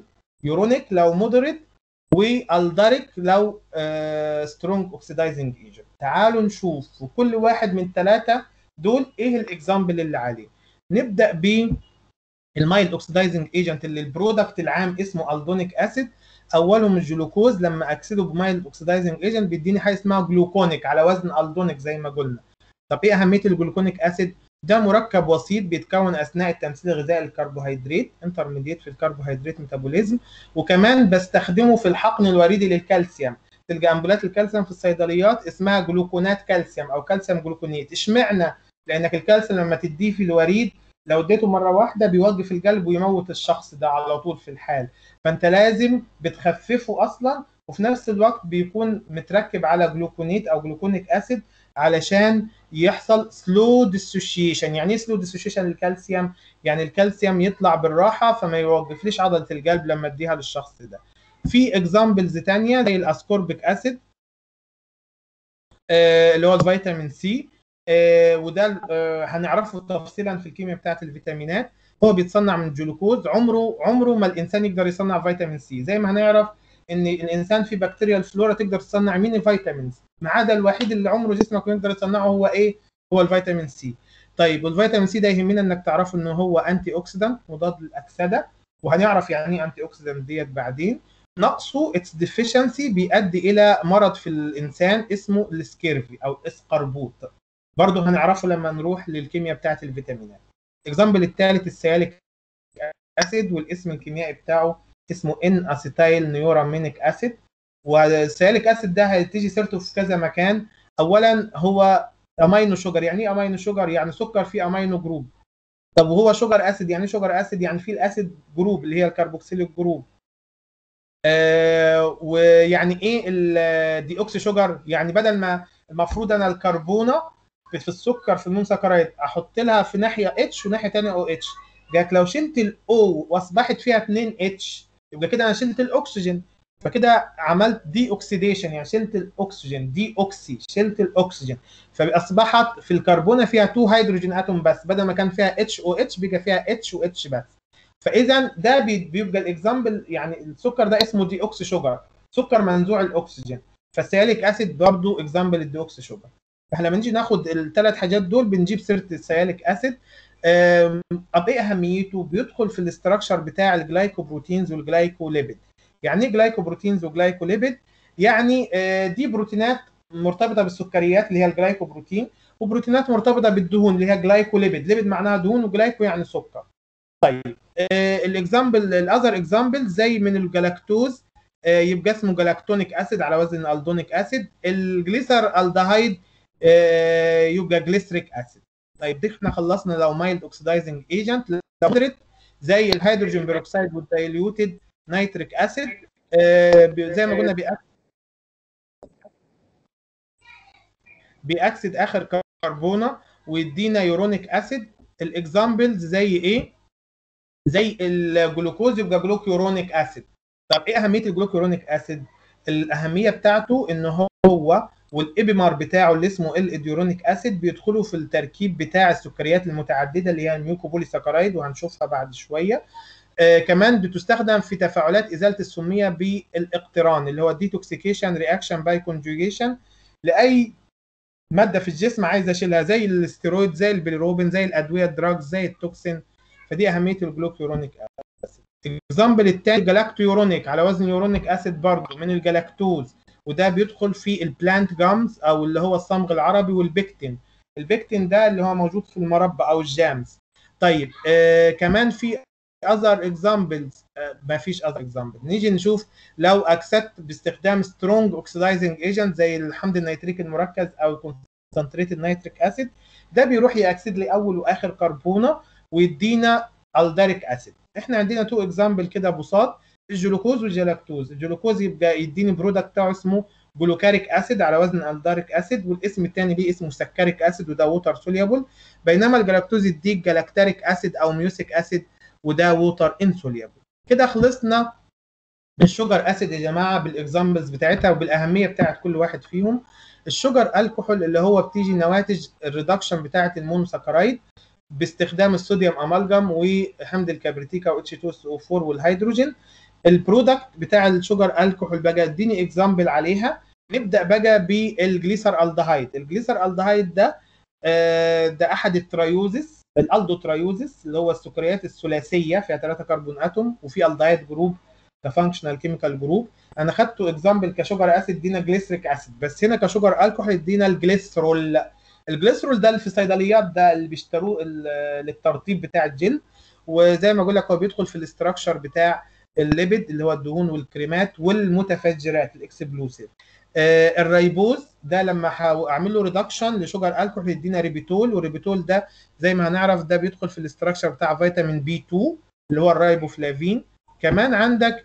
يورونيك لو مودريت والداريك لو سترونج اوكسيدايزنج ايجنت تعالوا نشوف في كل واحد من ثلاثه دول ايه الاكزامبل اللي عليه نبدا ب المايل اوكسيدايزنج ايجنت اللي البرودكت العام اسمه الدونيك اسيد اولهم الجلوكوز لما اكسده بمايل اوكسيدايزنج ايجنت بيديني حاجه اسمها جلوكونيك على وزن الدونيك زي ما قلنا طب ايه اهميه الجلوكونيك اسيد ده مركب وسيط بيتكون اثناء التمثيل الغذائي للكربوهيدرات انترميديت في الكربوهيدرات ميتابوليزم وكمان بستخدمه في الحقن الوريدي للكالسيوم تلقى امبولات الكالسيوم في الصيدليات اسمها جلوكونات كالسيوم او كالسيوم جلوكونيت اشمعنى لانك الكالسيوم لما تديه في الوريد لو اديته مره واحده بيوقف القلب ويموت الشخص ده على طول في الحال فانت لازم بتخففه اصلا وفي نفس الوقت بيكون متركب على جلوكونيت او جلوكونيك اسيد علشان يحصل سلو ديسوشيشن يعني ايه سلو ديسوشيشن للكالسيوم يعني الكالسيوم يطلع بالراحه فما يوقفليش عضله القلب لما اديها للشخص ده في اكزامبلز تانية زي الاسكوربيك اسيد آه اللي هو الفيتامين سي آه وده آه هنعرفه تفصيلا في الكيمياء بتاعه الفيتامينات هو بيتصنع من الجلوكوز عمره عمره ما الانسان يقدر يصنع فيتامين سي زي ما هنعرف ان الانسان في بكتيريا الفلورا تقدر تصنع مين الفيتامينز ما عدا الوحيد اللي عمره جسمك يقدر يصنعه هو ايه هو الفيتامين سي طيب والفيتامين سي ده يهمنا انك تعرفه ان هو انتي اوكسيدانت مضاد للاكسده وهنعرف يعني ايه انتي اوكسيدانت ديت بعدين نقصه اتس ديفيشنسي بيؤدي الى مرض في الانسان اسمه السكيرفي او اسقربوط برضه هنعرفه لما نروح للكيمياء بتاعه الفيتامينات الاكزامبل الثالث السياليك اسيد والاسم الكيميائي بتاعه اسمه ان اسيتايل نيورامينيك اسيد والسياليك اسيد ده هتيجي سيرته في كذا مكان اولا هو امينو شوجر يعني ايه امينو شوجر يعني سكر فيه امينو جروب طب وهو شوجر اسيد يعني شوجر اسيد يعني فيه الاسيد جروب اللي هي الكربوكسيليك جروب آه ويعني ايه الدي اوكسي شوجر يعني بدل ما المفروض انا الكربونه في السكر في المونسكرايد احط لها في ناحيه اتش وناحيه ثانيه او اتش جات لو شلت الاو واصبحت فيها 2 اتش يبقى كده انا شلت الاكسجين فكده عملت دي اوكسيديشن يعني شلت الاكسجين دي اوكسي شلت الاكسجين فاصبحت في الكربونه فيها 2 هيدروجين اتوم بس بدل ما كان فيها اتش او اتش بقى فيها اتش و اتش بس فاذا ده بيبقى الاكزامبل يعني السكر ده اسمه دي اوكسي شوجر سكر منزوع الاكسجين فالسياليك اسيد برضه اكزامبل الدي اوكسي شوجر فاحنا لما نيجي ناخد الثلاث حاجات دول بنجيب سيره السياليك اسيد طب ايه اهميته بيدخل في الاستراكشر بتاع الجلايكوبروتينز والجلايكوليبيد يعني ايه جلايكوبروتينز وجلايكوليبيد يعني دي بروتينات مرتبطه بالسكريات اللي هي الجلايكوبروتين وبروتينات مرتبطه بالدهون اللي هي جلايكوليبيد ليبيد معناها دهون وجلايكو يعني سكر طيب الاكزامبل الاذر اكزامبل زي من الجلاكتوز يبقى اسمه جلاكتونيك اسيد على وزن الالدونيك اسيد الجليسر الدهايد يبقى جليسريك اسيد طيب دي احنا خلصنا لو مايلد اوكسيدايزنج ايجنت لو زي الهيدروجين بيروكسيد والدايليوتد نيتريك اسيد زي ما قلنا بيأكسد بيأكسد اخر كربونه ويدينا يورونيك اسيد الاكزامبلز زي ايه زي الجلوكوز يبقى جلوكيورونيك اسيد طب ايه اهميه الجلوكيورونيك اسيد الاهميه بتاعته ان هو والابيمار بتاعه اللي اسمه الاديورونيك اسيد بيدخلوا في التركيب بتاع السكريات المتعدده اللي هي الميوكوبوليساكرايد وهنشوفها بعد شويه آه كمان بتستخدم في تفاعلات ازاله السميه بالاقتران اللي هو ديتوكسيكيشن رياكشن باي كونجوجيشن لاي ماده في الجسم عايز اشيلها زي الاستيرويد زي البيليروبين زي الادويه الدراجز زي التوكسين فدي اهميه الجلوكيورونيك اسيد الاكزامبل الثاني جلاكتويورونيك على وزن يورونيك اسيد برضه من الجلاكتوز وده بيدخل في البلانت جامز او اللي هو الصمغ العربي والبكتين البكتين ده اللي هو موجود في المربى او الجامز طيب آه كمان في اذر اكزامبلز آه ما فيش اذر اكزامبل نيجي نشوف لو اكسدت باستخدام سترونج اوكسيدايزنج ايجنت زي الحمض النيتريك المركز او كونسنتريتد نيتريك اسيد ده بيروح ياكسد لي اول واخر كربونه ويدينا الداريك اسيد احنا عندنا تو اكزامبل كده بساط الجلوكوز والجلاكتوز الجلوكوز يبقى يديني برودكت بتاعه اسمه جلوكاريك اسيد على وزن الداريك اسيد والاسم الثاني ليه اسمه سكريك اسيد وده ووتر سوليبل بينما الجلاكتوز يديك جلاكتاريك اسيد او ميوسيك اسيد وده ووتر انسوليبل كده خلصنا الشوجر اسيد يا جماعه بالاكزامبلز بتاعتها وبالاهميه بتاعت كل واحد فيهم الشوجر الكحول اللي هو بتيجي نواتج الريدكشن بتاعت المونوساكرايد باستخدام الصوديوم امالجم وحمض الكبريتيكا و H2SO4 والهيدروجين البرودكت بتاع الشوجر الكحول بقى اديني اكزامبل عليها نبدا بقى بالجليسر الدهايد الجليسر الدهايد ده آه، ده احد التريوزس الالدوتريوزس اللي هو السكريات الثلاثيه فيها ثلاثه كربون اتوم وفي الدهايد جروب كفانكشنال كيميكال جروب انا خدته اكزامبل كشوجر اسيد ادينا جليسريك اسيد بس هنا كشوجر الكحول ادينا الجليسرول الجليسرول ده اللي في الصيدليات ده اللي بيشتروه ال- للترطيب بتاع الجلد وزي ما اقول لك هو بيدخل في الاستراكشر بتاع الليبيد اللي هو الدهون والكريمات والمتفجرات الاكسبلوسيف آه، الريبوز ده لما هحاول اعمل له ريدكشن لشوجر الكحول يدينا ريبيتول والريبيتول ده زي ما هنعرف ده بيدخل في الاستراكشر بتاع فيتامين بي 2 اللي هو الرايبوفلافين كمان عندك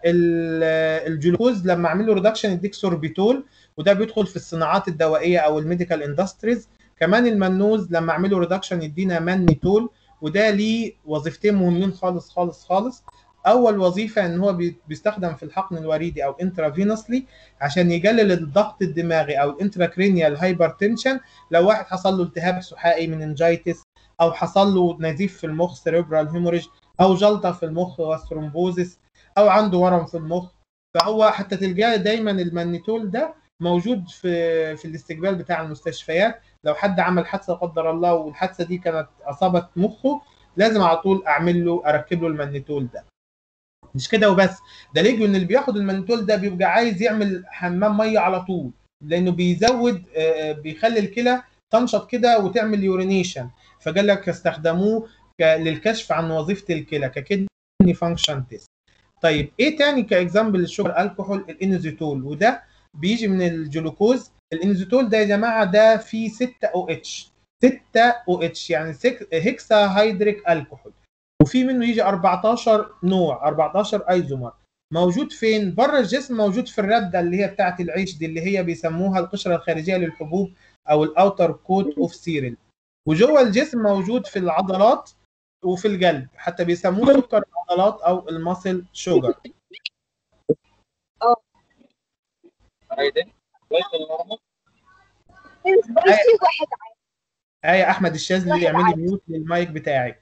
ال- الجلوكوز لما اعمل له ريدكشن يديك سوربيتول وده بيدخل في الصناعات الدوائيه او الميديكال اندستريز كمان المنوز لما اعمل له ريدكشن يدينا مانيتول وده ليه وظيفتين مهمين خالص خالص خالص اول وظيفه ان هو بي- بيستخدم في الحقن الوريدي او انترافينوسلي عشان يقلل الضغط الدماغي او الانتراكرينيال هايبرتنشن لو واحد حصل له التهاب سحائي مننجايتس او حصل له نزيف في المخ سيريبرال هيموريج او جلطه في المخ وسترومبوزيس او عنده ورم في المخ فهو حتى تلقاه دايما المانيتول ده موجود في في الاستقبال بتاع المستشفيات لو حد عمل حادثه لا قدر الله والحادثه دي كانت اصابت مخه لازم على طول اعمل له اركب له المانيتول ده مش كده وبس ده ليجو ان اللي بياخد المانيتول ده بيبقى عايز يعمل حمام ميه على طول لانه بيزود آه، بيخلي الكلى تنشط كده وتعمل يورينيشن فقال لك استخدموه ك- للكشف عن وظيفه الكلى ككدني فانكشن تيست طيب ايه تاني كاكزامبل للشوجر الكحول الانزيتول وده بيجي من الجلوكوز الانزيتول ده يا جماعه ده فيه 6 او اتش 6 او اتش يعني سك- هيكسا هيدريك الكحول وفي منه يجي 14 نوع 14 ايزومر موجود فين بره الجسم موجود في الرده اللي هي بتاعه العيش دي اللي هي بيسموها القشره الخارجيه للحبوب او الاوتر كوت اوف سيريل وجوه الجسم موجود في العضلات وفي القلب حتى بيسموه سكر العضلات او الماسل شوجر آية أحمد الشاذلي اعملي ميوت للمايك بتاعك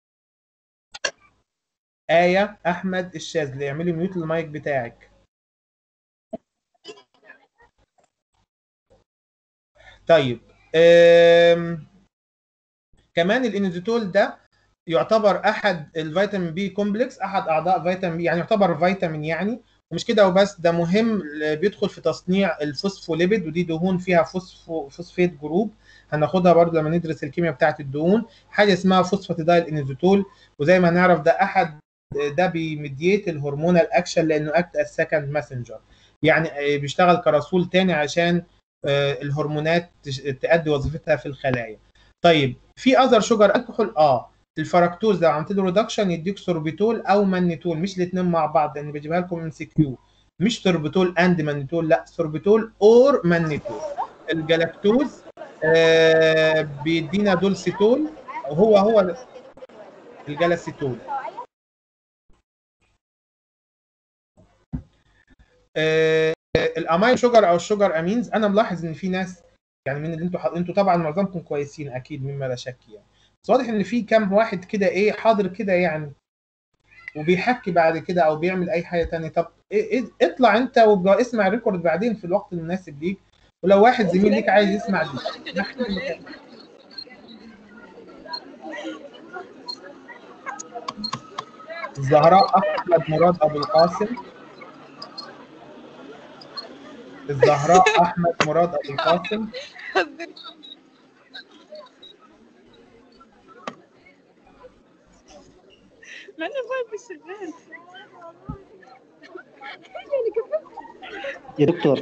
آية أحمد الشاذلي اعملي ميوت للمايك بتاعك طيب أم... كمان الانزيتول ده يعتبر احد الفيتامين بي كومبلكس احد اعضاء فيتامين بي يعني يعتبر فيتامين يعني ومش كده وبس ده مهم بيدخل في تصنيع الفوسفوليبيد ودي دهون فيها فوسفو فوسفيت جروب هناخدها برضو لما ندرس الكيمياء بتاعه الدهون حاجه اسمها فوسفاتيدايل انزيتول وزي ما نعرف ده احد ده بيمديت الهرمونال اكشن لانه اكت از سكند ماسنجر يعني بيشتغل كرسول تاني عشان الهرمونات تأدي وظيفتها في الخلايا طيب في اذر شوجر الكحول اه الفركتوز لو عملت له ريدكشن يديك سوربيتول او مانيتول مش الاثنين مع بعض لان بجيبها لكم من سي كيو مش سوربيتول اند مانيتول لا سوربيتول اور مانيتول الجلاكتوز آه بيدينا دولسيتول وهو هو الجلاسيتول آه الامين شوجر او الشوجر امينز انا ملاحظ ان في ناس يعني من اللي انتوا حاضر انتوا طبعا معظمكم كويسين اكيد مما لا شك يعني بس واضح ان في كام واحد كده ايه حاضر كده يعني وبيحكي بعد كده او بيعمل اي حاجه تانية طب إيه إيه اطلع انت وابقى اسمع الريكورد بعدين في الوقت المناسب ليك ولو واحد زميل ليك عايز يسمع دي الزهراء احمد مراد ابو القاسم الزهراء احمد مراد ابو القاسم ما انا ما بشغال يا دكتور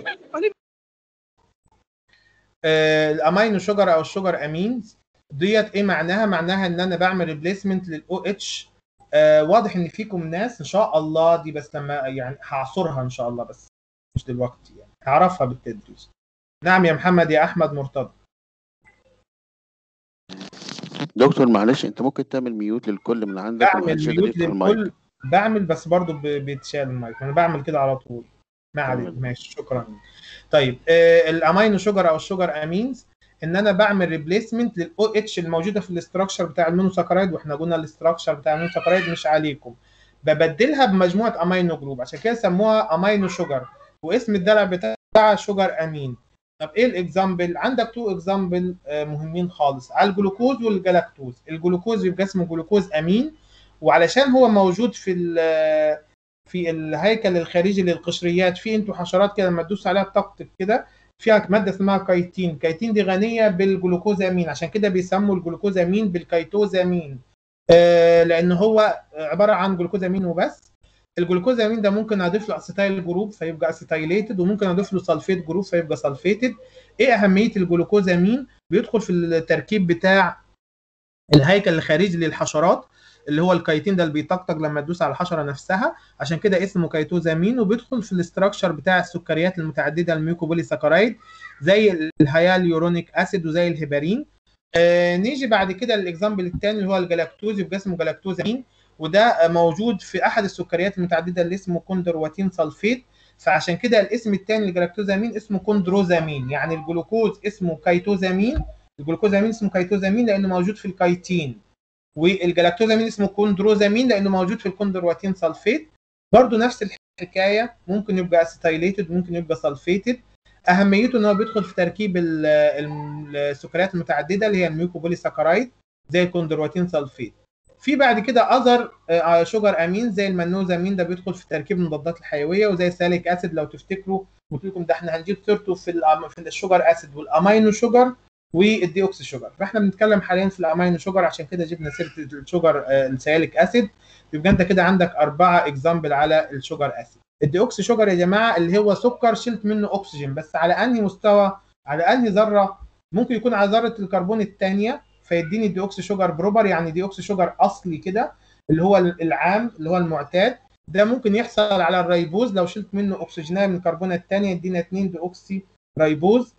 آه الامينو شوجر او الشوجر امينز ديت ايه معناها معناها ان انا بعمل ريبليسمنت للاو اتش آه واضح ان فيكم ناس ان شاء الله دي بس لما يعني هعصرها ان شاء الله بس مش دلوقتي يعني هعرفها بالتدريج نعم يا محمد يا احمد مرتضى دكتور معلش انت ممكن تعمل ميوت للكل من عندك بعمل ومحدش يقدر ميوت يفتح المايك للكل بعمل بس برضو ب- بيتشال المايك انا بعمل كده على طول ما عليك تمام. ماشي شكرا طيب آه الامينو شوجر او الشوجر امينز ان انا بعمل ريبليسمنت للاو اتش الموجوده في الاستراكشر بتاع المونوساكرايد واحنا قلنا الاستراكشر بتاع المونوساكرايد مش عليكم ببدلها بمجموعه امينو جروب عشان كده سموها امينو شوجر واسم الدلع بتاعها شوجر امين طب ايه الاكزامبل عندك تو اكزامبل مهمين خالص على الجلوكوز والجلاكتوز الجلوكوز يبقى اسمه جلوكوز امين وعلشان هو موجود في ال- في الهيكل الخارجي للقشريات في انتوا حشرات كده لما تدوس عليها بتقطب كده فيها ماده اسمها كايتين كايتين دي غنيه بالجلوكوزامين عشان كده بيسموا الجلوكوزامين بالكيتوزامين آه لان هو عباره عن جلوكوزامين وبس الجلوكوزامين ده ممكن اضيف له اسيتايل جروب فيبقى اسيتايليتد وممكن اضيف له سلفيت جروب فيبقى سلفيتد ايه اهميه الجلوكوزامين بيدخل في التركيب بتاع الهيكل الخارجي للحشرات اللي هو الكايتين ده اللي بيطقطق لما تدوس على الحشره نفسها عشان كده اسمه كيتوزامين وبيدخل في الاستراكشر بتاع السكريات المتعدده الميوكوبولي ساكرايد زي الهياليورونيك اسيد وزي الهيبارين آه نيجي بعد كده للاكزامبل الثاني اللي هو الجلاكتوز يبقى اسمه جلاكتوزامين وده موجود في احد السكريات المتعدده اللي اسمه كوندرواتين سلفيت فعشان كده الاسم الثاني للجلاكتوزامين اسمه كوندروزامين يعني الجلوكوز اسمه كيتوزامين الجلوكوزامين اسمه كيتوزامين لانه موجود في الكايتين والجلاكتوزامين اسمه كوندروزامين لانه موجود في الكوندرواتين سلفيت برضه نفس الحكايه ممكن يبقى اسيتايليتد ممكن يبقى سلفيتد اهميته ان هو بيدخل في تركيب ال- ال- السكريات المتعدده اللي هي الميوكوبولي ساكرايد زي الكوندرواتين سلفيت في بعد كده اذر شوجر امين زي المنوزامين ده بيدخل في تركيب المضادات الحيويه وزي الساليك اسيد لو تفتكروا قلت لكم ده احنا هنجيب سيرته في الأم- في الشوجر اسيد والامينو شوجر والديوكسي شوجر فاحنا بنتكلم حاليا في الامينو شوجر عشان كده جبنا سيره الشوجر آه، السياليك اسيد يبقى انت كده عندك اربعه اكزامبل على الشوجر اسيد الديوكسي شوجر يا جماعه اللي هو سكر شلت منه اكسجين بس على انهي مستوى على انهي ذره ممكن يكون على ذره الكربون الثانيه فيديني ديوكسي شوجر بروبر يعني ديوكسي شوجر اصلي كده اللي هو العام اللي هو المعتاد ده ممكن يحصل على الريبوز لو شلت منه اكسجينيه من الكربونه الثانيه يدينا 2 ديوكسي ريبوز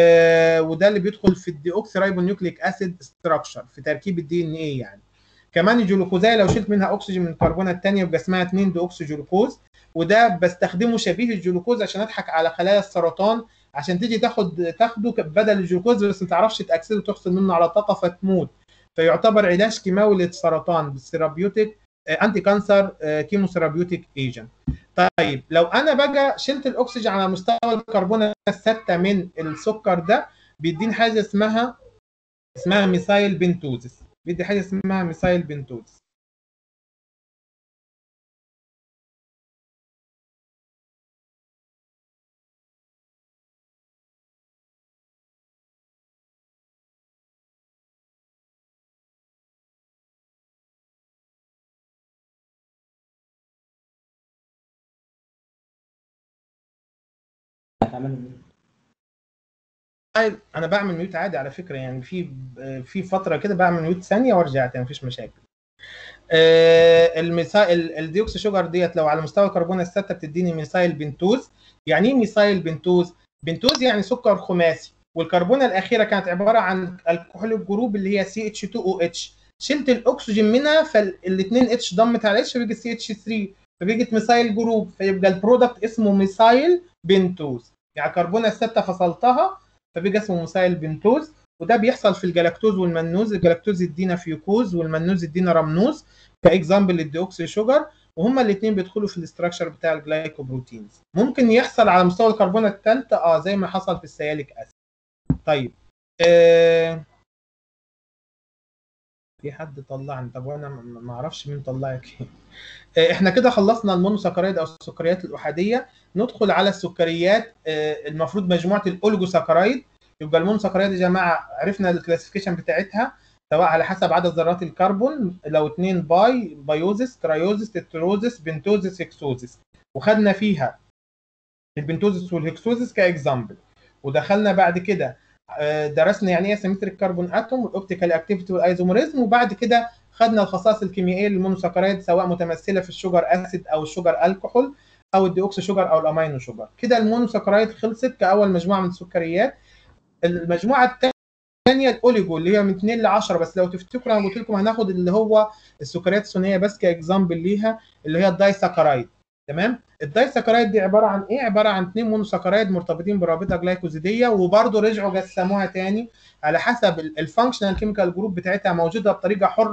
آه وده اللي بيدخل في الديوكسي رايبو نيوكليك اسيد ستراكشر في تركيب الدي ان ايه يعني كمان الجلوكوزايه لو شلت منها اكسجين من الكربونه الثانيه يبقى اسمها 2 ديوكسي جلوكوز وده بستخدمه شبيه الجلوكوز عشان اضحك على خلايا السرطان عشان تيجي تاخد تاخده بدل الجلوكوز بس ما تعرفش تاكسده وتحصل منه على طاقه فتموت فيعتبر علاج كيماوي للسرطان بالثيرابيوتيك انتي كانسر كيموثيرابيوتيك ايجنت طيب لو انا بقى شلت الاكسجين على مستوى الكربون الثابته من السكر ده بيديني حاجه اسمها اسمها ميثايل بنتوزس بيدي حاجه اسمها ميثايل بنتوزس طيب انا بعمل ميوت عادي على فكره يعني في في فتره كده بعمل ميوت ثانيه وارجع تاني مفيش مشاكل آه الميثايل الديوكسي شوجر ديت لو على مستوى الكربون الثابته بتديني ميثايل بنتوز يعني ايه ميثايل بنتوز بنتوز يعني سكر خماسي والكربونه الاخيره كانت عباره عن الكحول الجروب اللي هي سي اتش 2 او اتش شلت الاكسجين منها فالاثنين اتش ضمت على اتش فبيجي سي اتش 3 فبيجي ميثايل جروب فيبقى البرودكت اسمه ميثايل بنتوز يعني الكربونه الثابته فصلتها فبيجي اسمه مسائل بنتوز وده بيحصل في الجلاكتوز والمنوز الجلاكتوز يدينا فيوكوز والمنوز يدينا رمنوز كاكزامبل للديوكسي شوجر وهما الاثنين بيدخلوا في الاستراكشر بتاع الجلايكوبروتينز ممكن يحصل على مستوى الكربونه الثالثه اه زي ما حصل في السياليك اسيد طيب آه في حد طلعني طب وانا ما اعرفش مين طلعك آه احنا كده خلصنا المونوساكرايد او السكريات الاحاديه ندخل على السكريات آه المفروض مجموعه الاولجوساكرايد يبقى المونوساكرايد يا جماعه عرفنا الكلاسيفيكيشن بتاعتها سواء على حسب عدد ذرات الكربون لو 2 باي بايوزس ترايوزس تتروزس بنتوزس هكسوزس وخدنا فيها البنتوزس والهكسوزس كاكزامبل ودخلنا بعد كده درسنا يعني ايه اسيمتريك كربون اتوم والاوبتيكال اكتيفيتي والايزوموريزم وبعد كده خدنا الخصائص الكيميائيه للمونوساكرايد سواء متمثله في الشوجر اسيد او الشوجر الكحول او الديوكسي شوجر او الامينو شوجر كده المونوساكرايد خلصت كاول مجموعه من السكريات المجموعه الثانيه الاوليجو اللي هي من 2 ل 10 بس لو تفتكروا انا قلت لكم هناخد اللي هو السكريات الثنائيه بس كاكزامبل ليها اللي هي الدايساكرايد تمام الدايساكرايد دي عباره عن ايه عباره عن اثنين مونوساكرايد مرتبطين برابطه جلايكوزيديه وبرده رجعوا جسموها تاني على حسب الفانكشنال كيميكال جروب بتاعتها موجوده بطريقه حره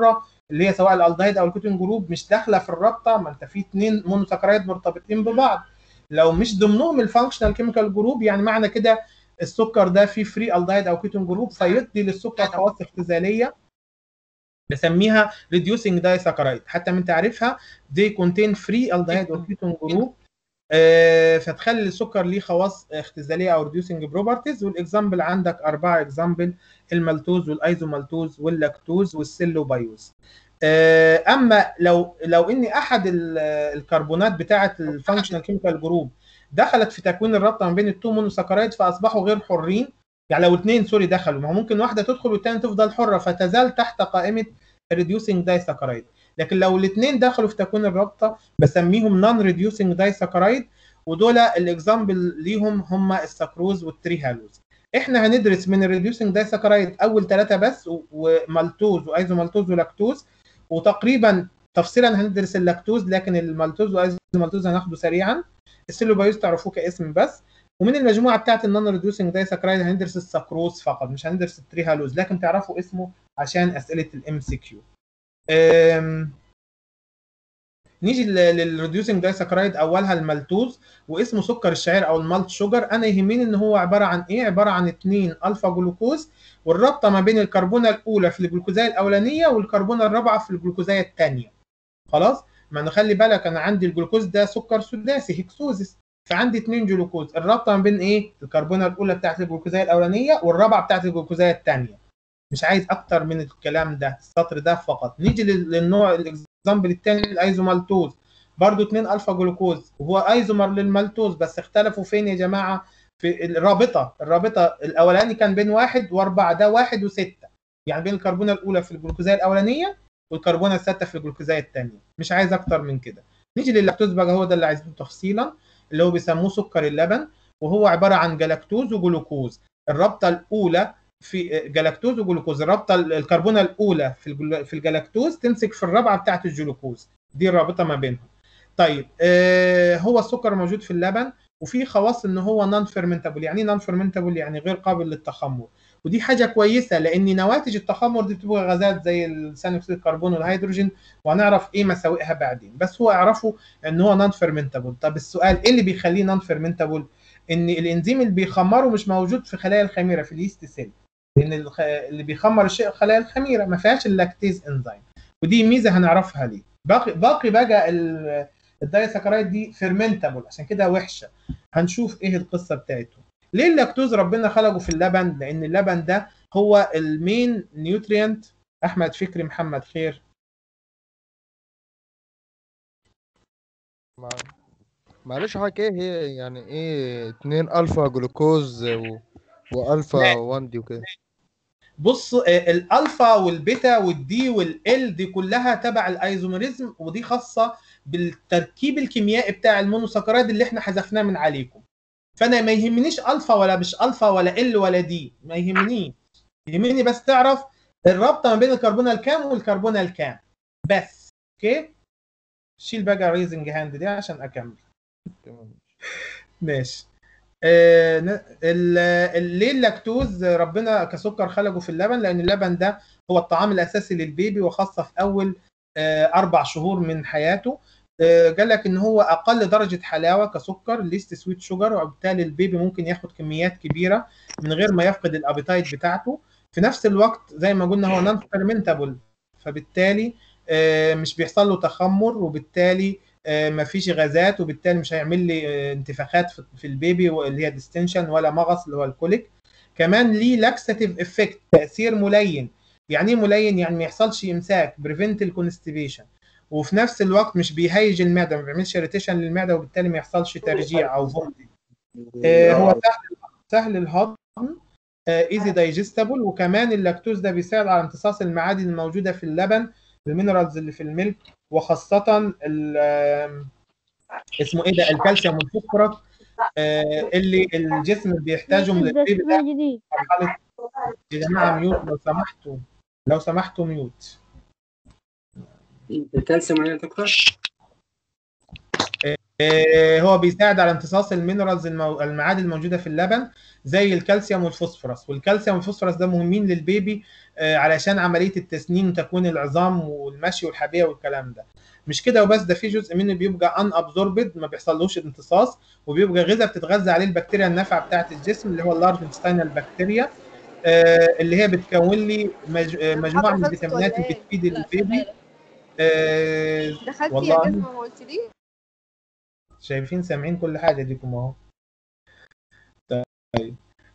اللي هي سواء الالدهيد او الكيتون جروب مش داخله في الرابطه ما انت في اثنين مونوساكرايد مرتبطين ببعض لو مش ضمنهم الفانكشنال كيميكال جروب يعني معنى كده السكر ده فيه فري الدهيد او كيتون جروب فيدي للسكر خواص اختزاليه بسميها reducing disaccharide حتى من تعريفها they contain free aldehyde or ketone group آه، فتخلي السكر ليه خواص اختزاليه او reducing properties والاكزامبل عندك اربعه اكزامبل المالتوز والايزومالتوز واللاكتوز والسيلوبايوز آه، اما لو لو ان احد ال- الكربونات بتاعه الفانكشنال كيميكال جروب دخلت في تكوين الرابطه ما بين التو مونوساكرايد فاصبحوا غير حرين يعني لو اثنين سوري دخلوا ما هو ممكن واحده تدخل والثانيه تفضل حره فتزال تحت قائمه ريديوسينج دايساكرايد لكن لو الاثنين دخلوا في تكوين الرابطه بسميهم نون ريديوسينج دايساكرايد ودول الاكزامبل ليهم هم السكروز والتريهالوز احنا هندرس من الريديوسينج دايساكرايد اول ثلاثه بس و- ومالتوز وايزومالتوز ولاكتوز وتقريبا تفصيلا هندرس اللاكتوز لكن المالتوز وايزومالتوز هناخده سريعا السيلوبايوز تعرفوه كاسم بس ومن المجموعه بتاعت النون ريديوسينج دايساكرايد هندرس السكروز فقط مش هندرس التريهالوز لكن تعرفوا اسمه عشان اسئله الام سي كيو نيجي للريديوسينج دايساكرايد اولها المالتوز واسمه سكر الشعير او المالت شوجر انا يهمني ان هو عباره عن ايه عباره عن 2 الفا جلوكوز والرابطه ما بين الكربونه الاولى في الجلوكوزايه الاولانيه والكربونه الرابعه في الجلوكوزايه الثانيه خلاص ما نخلي بالك انا عندي الجلوكوز ده سكر سداسي هيكسوزيس فعندي اثنين جلوكوز الرابطه ما بين ايه الكربونه الاولى بتاعت الجلوكوزايه الاولانيه والرابعه بتاعت الجلوكوزايه الثانيه مش عايز اكتر من الكلام ده السطر ده فقط نيجي لل- للنوع الاكزامبل الثاني الايزومالتوز برضو 2 الفا جلوكوز وهو ايزومر للمالتوز بس اختلفوا فين يا جماعه في الرابطه الرابطه الاولاني كان بين واحد واربعه ده واحد وسته يعني بين الكربونه الاولى في الجلوكوزايه الاولانيه والكربونه السادسه في الجلوكوزايه الثانيه مش عايز اكتر من كده نيجي للاكتوز بقى هو ده اللي عايزينه تفصيلا اللي هو بيسموه سكر اللبن وهو عباره عن جلاكتوز وجلوكوز الرابطه الاولى في جلاكتوز وجلوكوز الرابطه الكربونه الاولى في الجل- في الجلاكتوز تمسك في الرابعه بتاعه الجلوكوز دي الرابطه ما بينهم طيب آه هو السكر موجود في اللبن وفي خواص ان هو نون فيرمنتابل يعني ايه نون فيرمنتابل يعني غير قابل للتخمر ودي حاجه كويسه لان نواتج التخمر دي بتبقى غازات زي ثاني اكسيد الكربون والهيدروجين وهنعرف ايه مساوئها بعدين بس هو اعرفوا ان هو نون فيرمنتابل طب السؤال ايه اللي بيخليه نون فيرمنتابل ان الانزيم اللي بيخمره مش موجود في خلايا الخميره في اليست سيل لان الخ... اللي بيخمر الشيء خلايا الخميره ما فيهاش اللاكتيز انزيم ودي ميزه هنعرفها ليه باقي باقي بقى ال... الدايساكرايد دي فيرمنتابل عشان كده وحشه هنشوف ايه القصه بتاعته ليه اللاكتوز ربنا خلقه في اللبن لان اللبن ده هو المين نيوتريانت احمد فكري محمد خير مع- معلش حضرتك ايه هي يعني ايه اتنين الفا جلوكوز و... والفا لا. 1 دي وكده بص آه، الالفا والبيتا والدي والال دي كلها تبع الايزوميريزم ودي خاصه بالتركيب الكيميائي بتاع المونوساكرايد اللي احنا حذفناه من عليكم فانا ما يهمنيش الفا ولا مش الفا ولا ال ولا دي ما يهمنيش يهمني بس تعرف الرابطه ما بين الكربونه الكام والكربونه الكام بس اوكي شيل بقى ريزنج هاند دي عشان اكمل تمام ماشي آه، ن- ال- ال- ليه اللاكتوز ربنا كسكر خلقه في اللبن لان اللبن ده هو الطعام الاساسي للبيبي وخاصه في اول آه، اربع شهور من حياته آه، قال لك ان هو اقل درجه حلاوه كسكر ليست سويت شوجر وبالتالي البيبي ممكن ياخد كميات كبيره من غير ما يفقد الابيتايت بتاعته في نفس الوقت زي ما قلنا هو نون فيرمنتابل فبالتالي آه، مش بيحصل له تخمر وبالتالي آه، مفيش غازات وبالتالي مش هيعمل لي آه، انتفاخات في- في البيبي اللي هي ديستنشن ولا مغص اللي هو الكوليك كمان ليه لاكساتيف افكت تاثير ملين يعني ايه ملين يعني ما يحصلش امساك بريفنت الكونستيبيشن وفي نفس الوقت مش بيهيج المعده ما بيعملش اريتيشن للمعده وبالتالي ما يحصلش ترجيع او فومتنج آه، هو سهل سهل الهضم ايزي دايجستبل وكمان اللاكتوز ده بيساعد على امتصاص المعادن الموجوده في اللبن المينرالز اللي في الميلك وخاصه ال- آم، اسمه ايه ده الكالسيوم والفوسفورس آه، اللي الجسم بيحتاجهم للبيبي ده جديد في مرحله يا جماعه ميوت لو سمحتوا لو سمحتوا ميوت الكالسيوم يا دكتور آه، هو بيساعد على امتصاص المينرالز المو... المعادن الموجوده في اللبن زي الكالسيوم والفوسفورس والكالسيوم والفوسفورس ده مهمين للبيبي آه، علشان عمليه التسنين وتكوين العظام والمشي والحبيه والكلام ده مش كده وبس ده في جزء منه بيبقى ان ابزوربد ما بيحصلوش امتصاص وبيبقى غذاء بتتغذى عليه البكتيريا النافعه بتاعه الجسم اللي هو اللارج انتستينال بكتيريا آه، اللي هي بتكون لي مج... آه، مجموعه من حضرتك الفيتامينات ولا اللي إيه؟ بتفيد لا، البيبي شغالة. آه، دخلتي والله. يا جزمة ما قلتليش شايفين سامعين كل حاجه ديكم اهو طيب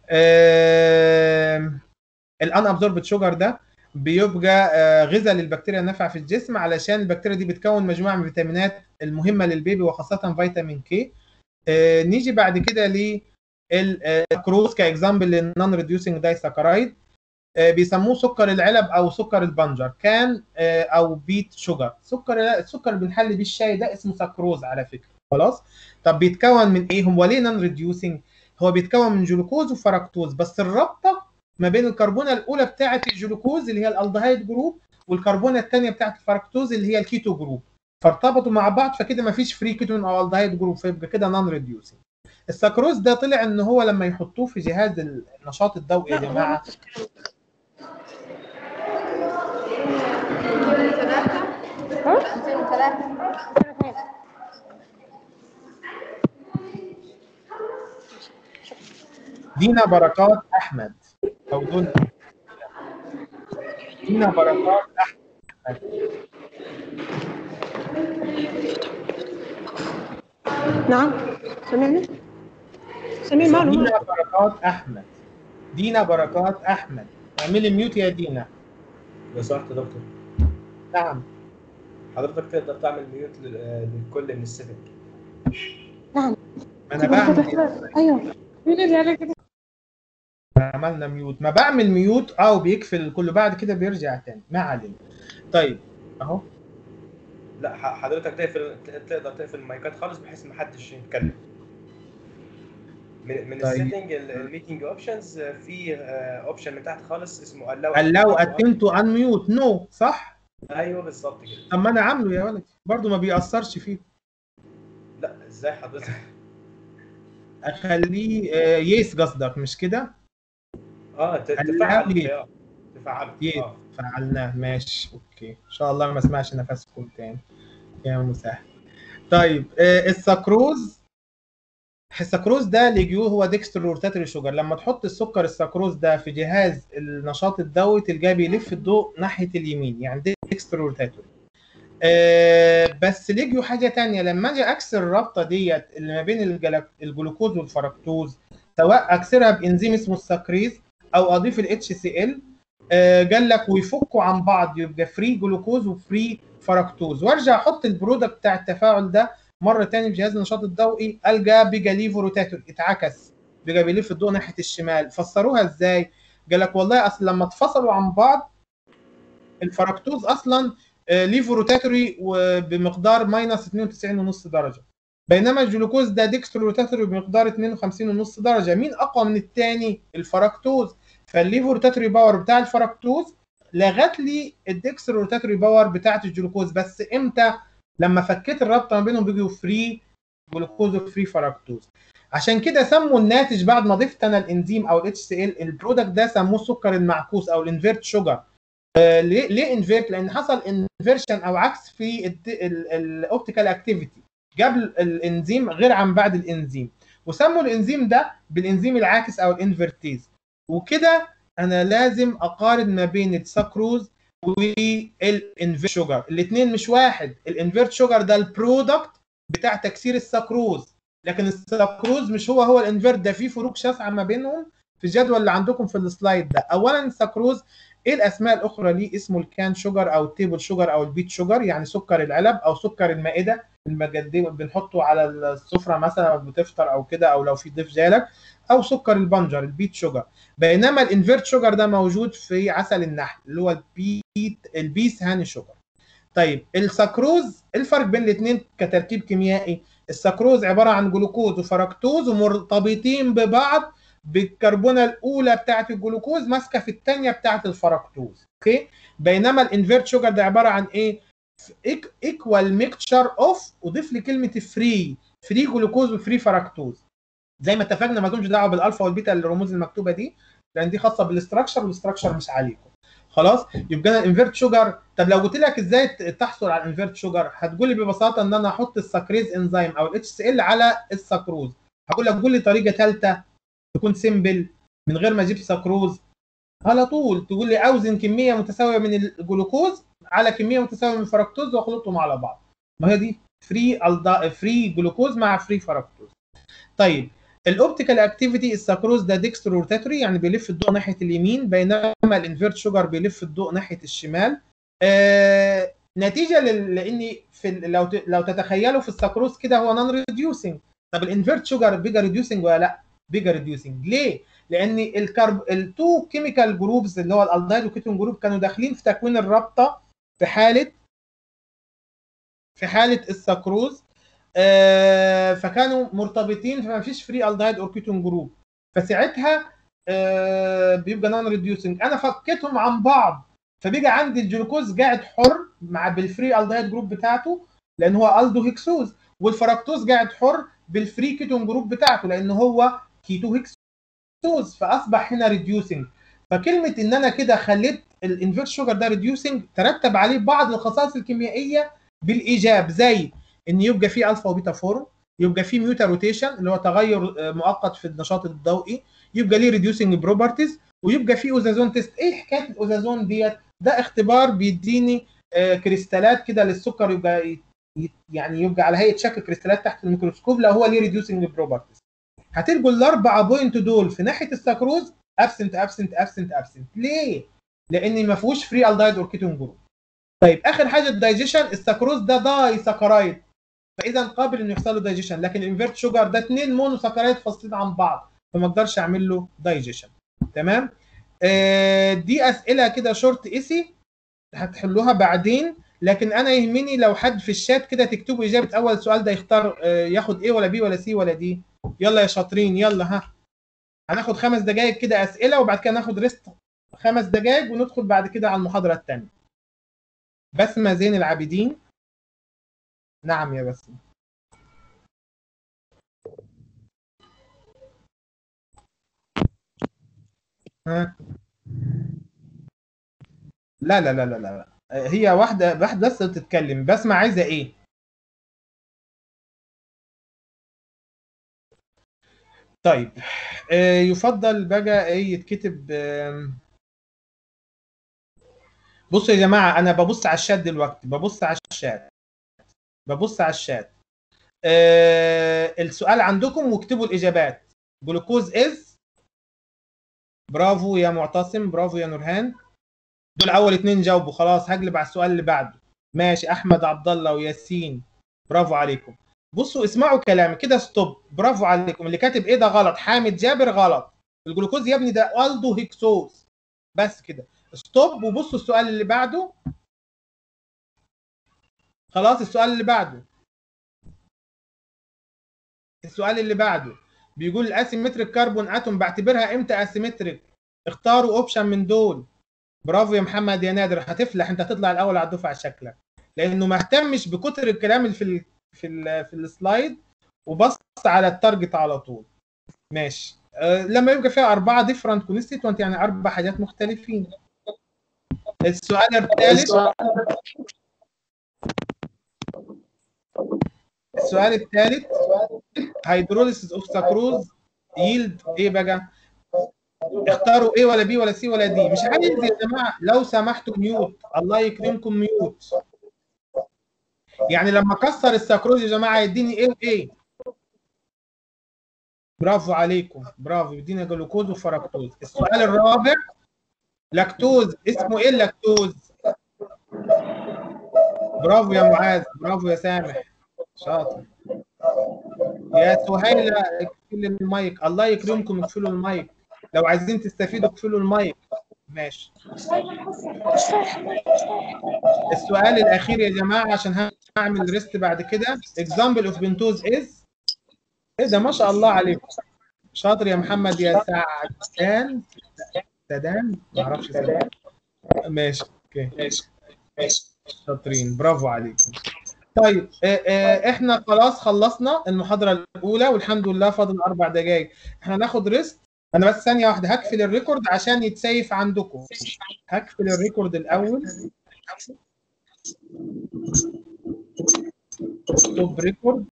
آم، الان ابزوربد شوجر ده بيبقى آه، غذاء للبكتيريا النافعه في الجسم علشان البكتيريا دي بتكون مجموعه من الفيتامينات المهمه للبيبي وخاصه فيتامين كي آه، نيجي بعد كده للكروز كاكزامبل للنون ريديوسينج دايساكرايد بيسموه سكر العلب او سكر البنجر كان آه، او بيت شوجر سكر السكر اللي بنحلي بيه الشاي ده اسمه سكروز على فكره خلاص طب بيتكون من ايه هو ليه نون ريديوسينج هو بيتكون من جلوكوز وفركتوز بس الرابطه ما بين الكربونه الاولى بتاعه الجلوكوز اللي هي الالدهايد جروب والكربونه الثانيه بتاعه الفركتوز اللي هي الكيتو جروب فارتبطوا مع بعض فكده ما فيش فري كيتون او الدهايد جروب فيبقى كده نون ريديوسينج السكروز ده طلع ان هو لما يحطوه في جهاز النشاط الضوئي يا جماعه دينا بركات احمد او دول دينا بركات احمد نعم سامعني سامعني معلومة دينا بركات احمد دينا بركات احمد اعملي ميوت يا دينا لو سمحت يا دكتور نعم حضرتك تقدر تعمل ميوت لل- للكل من السيتنج ما انا بعمل ايوه مين اللي قال كده عملنا ميوت ما بعمل ميوت او بيقفل كله بعد كده بيرجع تاني ما علينا طيب اهو لا ح- حضرتك تقفل تقدر تقفل المايكات خالص بحيث ما حدش يتكلم من من طيب. السيتنج الميتنج اوبشنز في اوبشن من تحت خالص اسمه allow allow attempt to unmute نو صح ايوه بالظبط كده طب ما انا عامله يا ولد برضه ما بيأثرش فيه لا ازاي حضرتك اخليه آه، يس قصدك مش كده اه ت- allow تفعل yes. آه، تفعل يس اه فعلناه ماشي اوكي ان شاء الله ما اسمعش نفسكم تاني يا مسهل طيب آه، السكروز السكروز ده ليجيو هو ديكسترو روتاتري شوجر لما تحط السكر السكروز ده في جهاز النشاط الضوئي تلقاه بيلف الضوء ناحيه اليمين يعني ديكسترو روتاتري آه بس ليجيو حاجه تانية لما اجي اكسر الرابطه ديت اللي ما بين الجلك- الجلوكوز والفركتوز سواء اكسرها بانزيم اسمه السكريز او اضيف الاتش سي ال قال لك ويفكوا عن بعض يبقى فري جلوكوز وفري فركتوز وارجع احط البرودكت بتاع التفاعل ده مره تاني في جهاز النشاط الضوئي القى بيجا ليفو روتاتور اتعكس بيجا بيلف الضوء ناحيه الشمال فسروها ازاي؟ قال لك والله اصل لما اتفصلوا عن بعض الفركتوز اصلا آه، ليفو روتاتوري وبمقدار ماينس 92.5 درجه بينما الجلوكوز ده ديكسترو روتاتوري بمقدار 52.5 درجه مين اقوى من الثاني؟ الفركتوز فالليفو روتاتوري باور بتاع الفركتوز لغت لي الديكسترو روتاتوري باور بتاعت الجلوكوز بس امتى؟ لما فكيت الرابطه ما بينهم بيجوا فري جلوكوز وفري فركتوز عشان كده سموا الناتج بعد ما ضفت انا الانزيم او الاتش سي ال البرودكت ده سموه السكر المعكوس او الانفيرت شوجر آه ليه ليه انفيرت لان حصل انفيرشن او عكس في الاوبتيكال اكتيفيتي جاب الانزيم غير عن بعد الانزيم وسموا الانزيم ده بالانزيم العاكس او الانفرتيز وكده انا لازم اقارن ما بين السكروز والانفيرت شوجر الاثنين مش واحد الانفيرت شوجر ده البرودكت بتاع تكسير السكروز لكن السكروز مش هو هو الانفيرت ده في فروق شاسعه ما بينهم في الجدول اللي عندكم في السلايد ده اولا السكروز ايه الاسماء الاخرى ليه اسمه الكان شوجر او التيبل شوجر او البيت شوجر يعني سكر العلب او سكر المائده المجدي بنحطه على السفره مثلا او بتفطر او كده او لو في ضيف جالك او سكر البنجر البيت شوجر بينما الانفيرت شوجر ده موجود في عسل النحل اللي هو البيت البيس هاني شوجر طيب السكروز الفرق بين الاثنين كتركيب كيميائي السكروز عباره عن جلوكوز وفركتوز ومرتبطين ببعض بالكربونه الاولى بتاعه الجلوكوز ماسكه في الثانيه بتاعه الفركتوز اوكي بينما الانفيرت شوجر ده عباره عن ايه ايكوال ميكتشر اوف وضيف لي كلمه فري فري جلوكوز وفري فركتوز زي ما اتفقنا ما لهمش دعوه بالالفا والبيتا الرموز المكتوبه دي لان دي خاصه بالاستراكشر والاستراكشر مش عليكم خلاص يبقى انا الانفيرت شوجر طب لو قلت لك ازاي ت- تحصل على الانفيرت شوجر هتقول لي ببساطه ان انا احط السكريز انزيم او الاتش سي ال على السكروز هقول لك قول لي طريقه ثالثه تكون سيمبل من غير ما اجيب سكروز على طول تقول لي اوزن كميه متساويه من الجلوكوز على كميه متساويه من الفركتوز واخلطهم على بعض ما هي دي فري الدا فري جلوكوز مع فري فركتوز طيب الاوبتيكال اكتيفيتي السكروز ده ديكسترو روتاتوري يعني بيلف الضوء ناحيه اليمين بينما الانفيرت شوجر بيلف الضوء ناحيه الشمال آه نتيجه لل- لاني في ال- لو ت- لو تتخيلوا في السكروز كده هو نون ريديوسنج طب الانفيرت شوجر بيجا ريديوسنج ولا لا بيجا ريديوسنج ليه لان الكرب التو كيميكال جروبز اللي هو الالدايد وكيتون جروب كانوا داخلين في تكوين الرابطه في حاله في حاله السكروز آه، فكانوا مرتبطين فما فيش فري الدايد اور كيتون جروب فساعتها آه، بيبقى نون ريديوسنج انا فكيتهم عن بعض فبيجي عندي الجلوكوز قاعد حر مع بالفري الدايد جروب بتاعته لان هو الدو هيكسوز والفركتوز قاعد حر بالفري كيتون جروب بتاعته لان هو كيتو هيكسوز فاصبح هنا ريديوسنج فكلمه ان انا كده خليت الانفيرت شوجر ده ريديوسنج ترتب عليه بعض الخصائص الكيميائيه بالايجاب زي ان يبقى فيه الفا وبيتا فورم يبقى فيه ميوتا روتيشن اللي هو تغير آه، مؤقت في النشاط الضوئي يبقى ليه ريديوسنج بروبرتيز ويبقى فيه اوزازون تيست ايه حكايه الاوزازون ديت ده اختبار بيديني آه، كريستالات كده للسكر يبقى ي- ي- يعني يبقى على هيئه شكل كريستالات تحت الميكروسكوب لو هو ليه ريديوسنج بروبرتيز هتلقوا الاربعه بوينت دول في ناحيه السكروز ابسنت ابسنت ابسنت ابسنت ليه؟ لان ما فيهوش فري الدايد اور كيتون جروب طيب اخر حاجه الدايجيشن السكروز ده داي سكرايد فاذا قابل انه يحصل له دايجيشن لكن الانفيرت شوجر ده اثنين مونو سكرايد فاصلين عن بعض فما اقدرش اعمل له دايجيشن تمام آه دي اسئله كده شورت ايسي هتحلوها بعدين لكن انا يهمني لو حد في الشات كده تكتبوا اجابه اول سؤال ده يختار آه ياخد ايه ولا بي ولا سي ولا دي يلا يا شاطرين يلا ها هناخد خمس دقائق كده اسئله وبعد كده ناخد ريست خمس دقائق وندخل بعد كده على المحاضره الثانيه بسمه زين العابدين نعم يا بسمه ها لا لا لا لا لا هي واحده واحده بس بتتكلم بسمه عايزه ايه طيب آه، يفضل بقى ايه يتكتب آم، بصوا يا جماعه انا ببص على الشات دلوقتي ببص على الشات ببص على الشات آه، السؤال عندكم واكتبوا الاجابات جلوكوز از برافو يا معتصم برافو يا نورهان دول اول اتنين جاوبوا خلاص هقلب على السؤال اللي بعده ماشي احمد عبد الله وياسين برافو عليكم بصوا اسمعوا كلامي كده ستوب برافو عليكم اللي كاتب ايه ده غلط حامد جابر غلط الجلوكوز يا ابني ده الدو هيكسوز بس كده ستوب وبصوا السؤال اللي بعده خلاص السؤال اللي بعده السؤال اللي بعده بيقول الاسيمتريك كربون اتوم بعتبرها امتى اسيمتريك اختاروا اوبشن من دول برافو يا محمد يا نادر هتفلح انت هتطلع الاول على الدفعه شكلك لانه ما اهتمش بكتر الكلام اللي في ال في ال في السلايد وبص على التارجت على طول ماشي أه لما يبقى فيها اربعه ديفرنت كونستيتوينت يعني اربع حاجات مختلفين السؤال الثالث السؤال الثالث هيدروليسيس اوف ساكروز ييلد ايه بقى اختاروا ايه ولا بي ولا سي ولا دي مش عايز يا جماعه لو سمحتوا ميوت الله يكرمكم ميوت يعني لما اكسر الساكروز يا جماعه يديني ايه وايه برافو عليكم برافو يدينا جلوكوز وفركتوز السؤال الرابع لاكتوز اسمه ايه اللاكتوز برافو يا معاذ برافو يا سامح شاطر يا سهيلة اقفل المايك الله يكرمكم اقفلوا المايك لو عايزين تستفيدوا اقفلوا المايك ماشي السؤال الاخير يا جماعه عشان هعمل ريست بعد كده example of بنتوز از ايه ده ما شاء الله عليكم شاطر يا محمد يا سعدان سدان ما اعرفش سدان ماشي اوكي ماشي ماشي شاطرين برافو عليكم طيب آه، آه، احنا خلاص خلصنا المحاضره الاولى والحمد لله فاضل اربع دقائق احنا هناخد ريست انا بس ثانيه واحده هقفل الريكورد عشان يتسيف عندكم هقفل الريكورد الاول ستوب ريكورد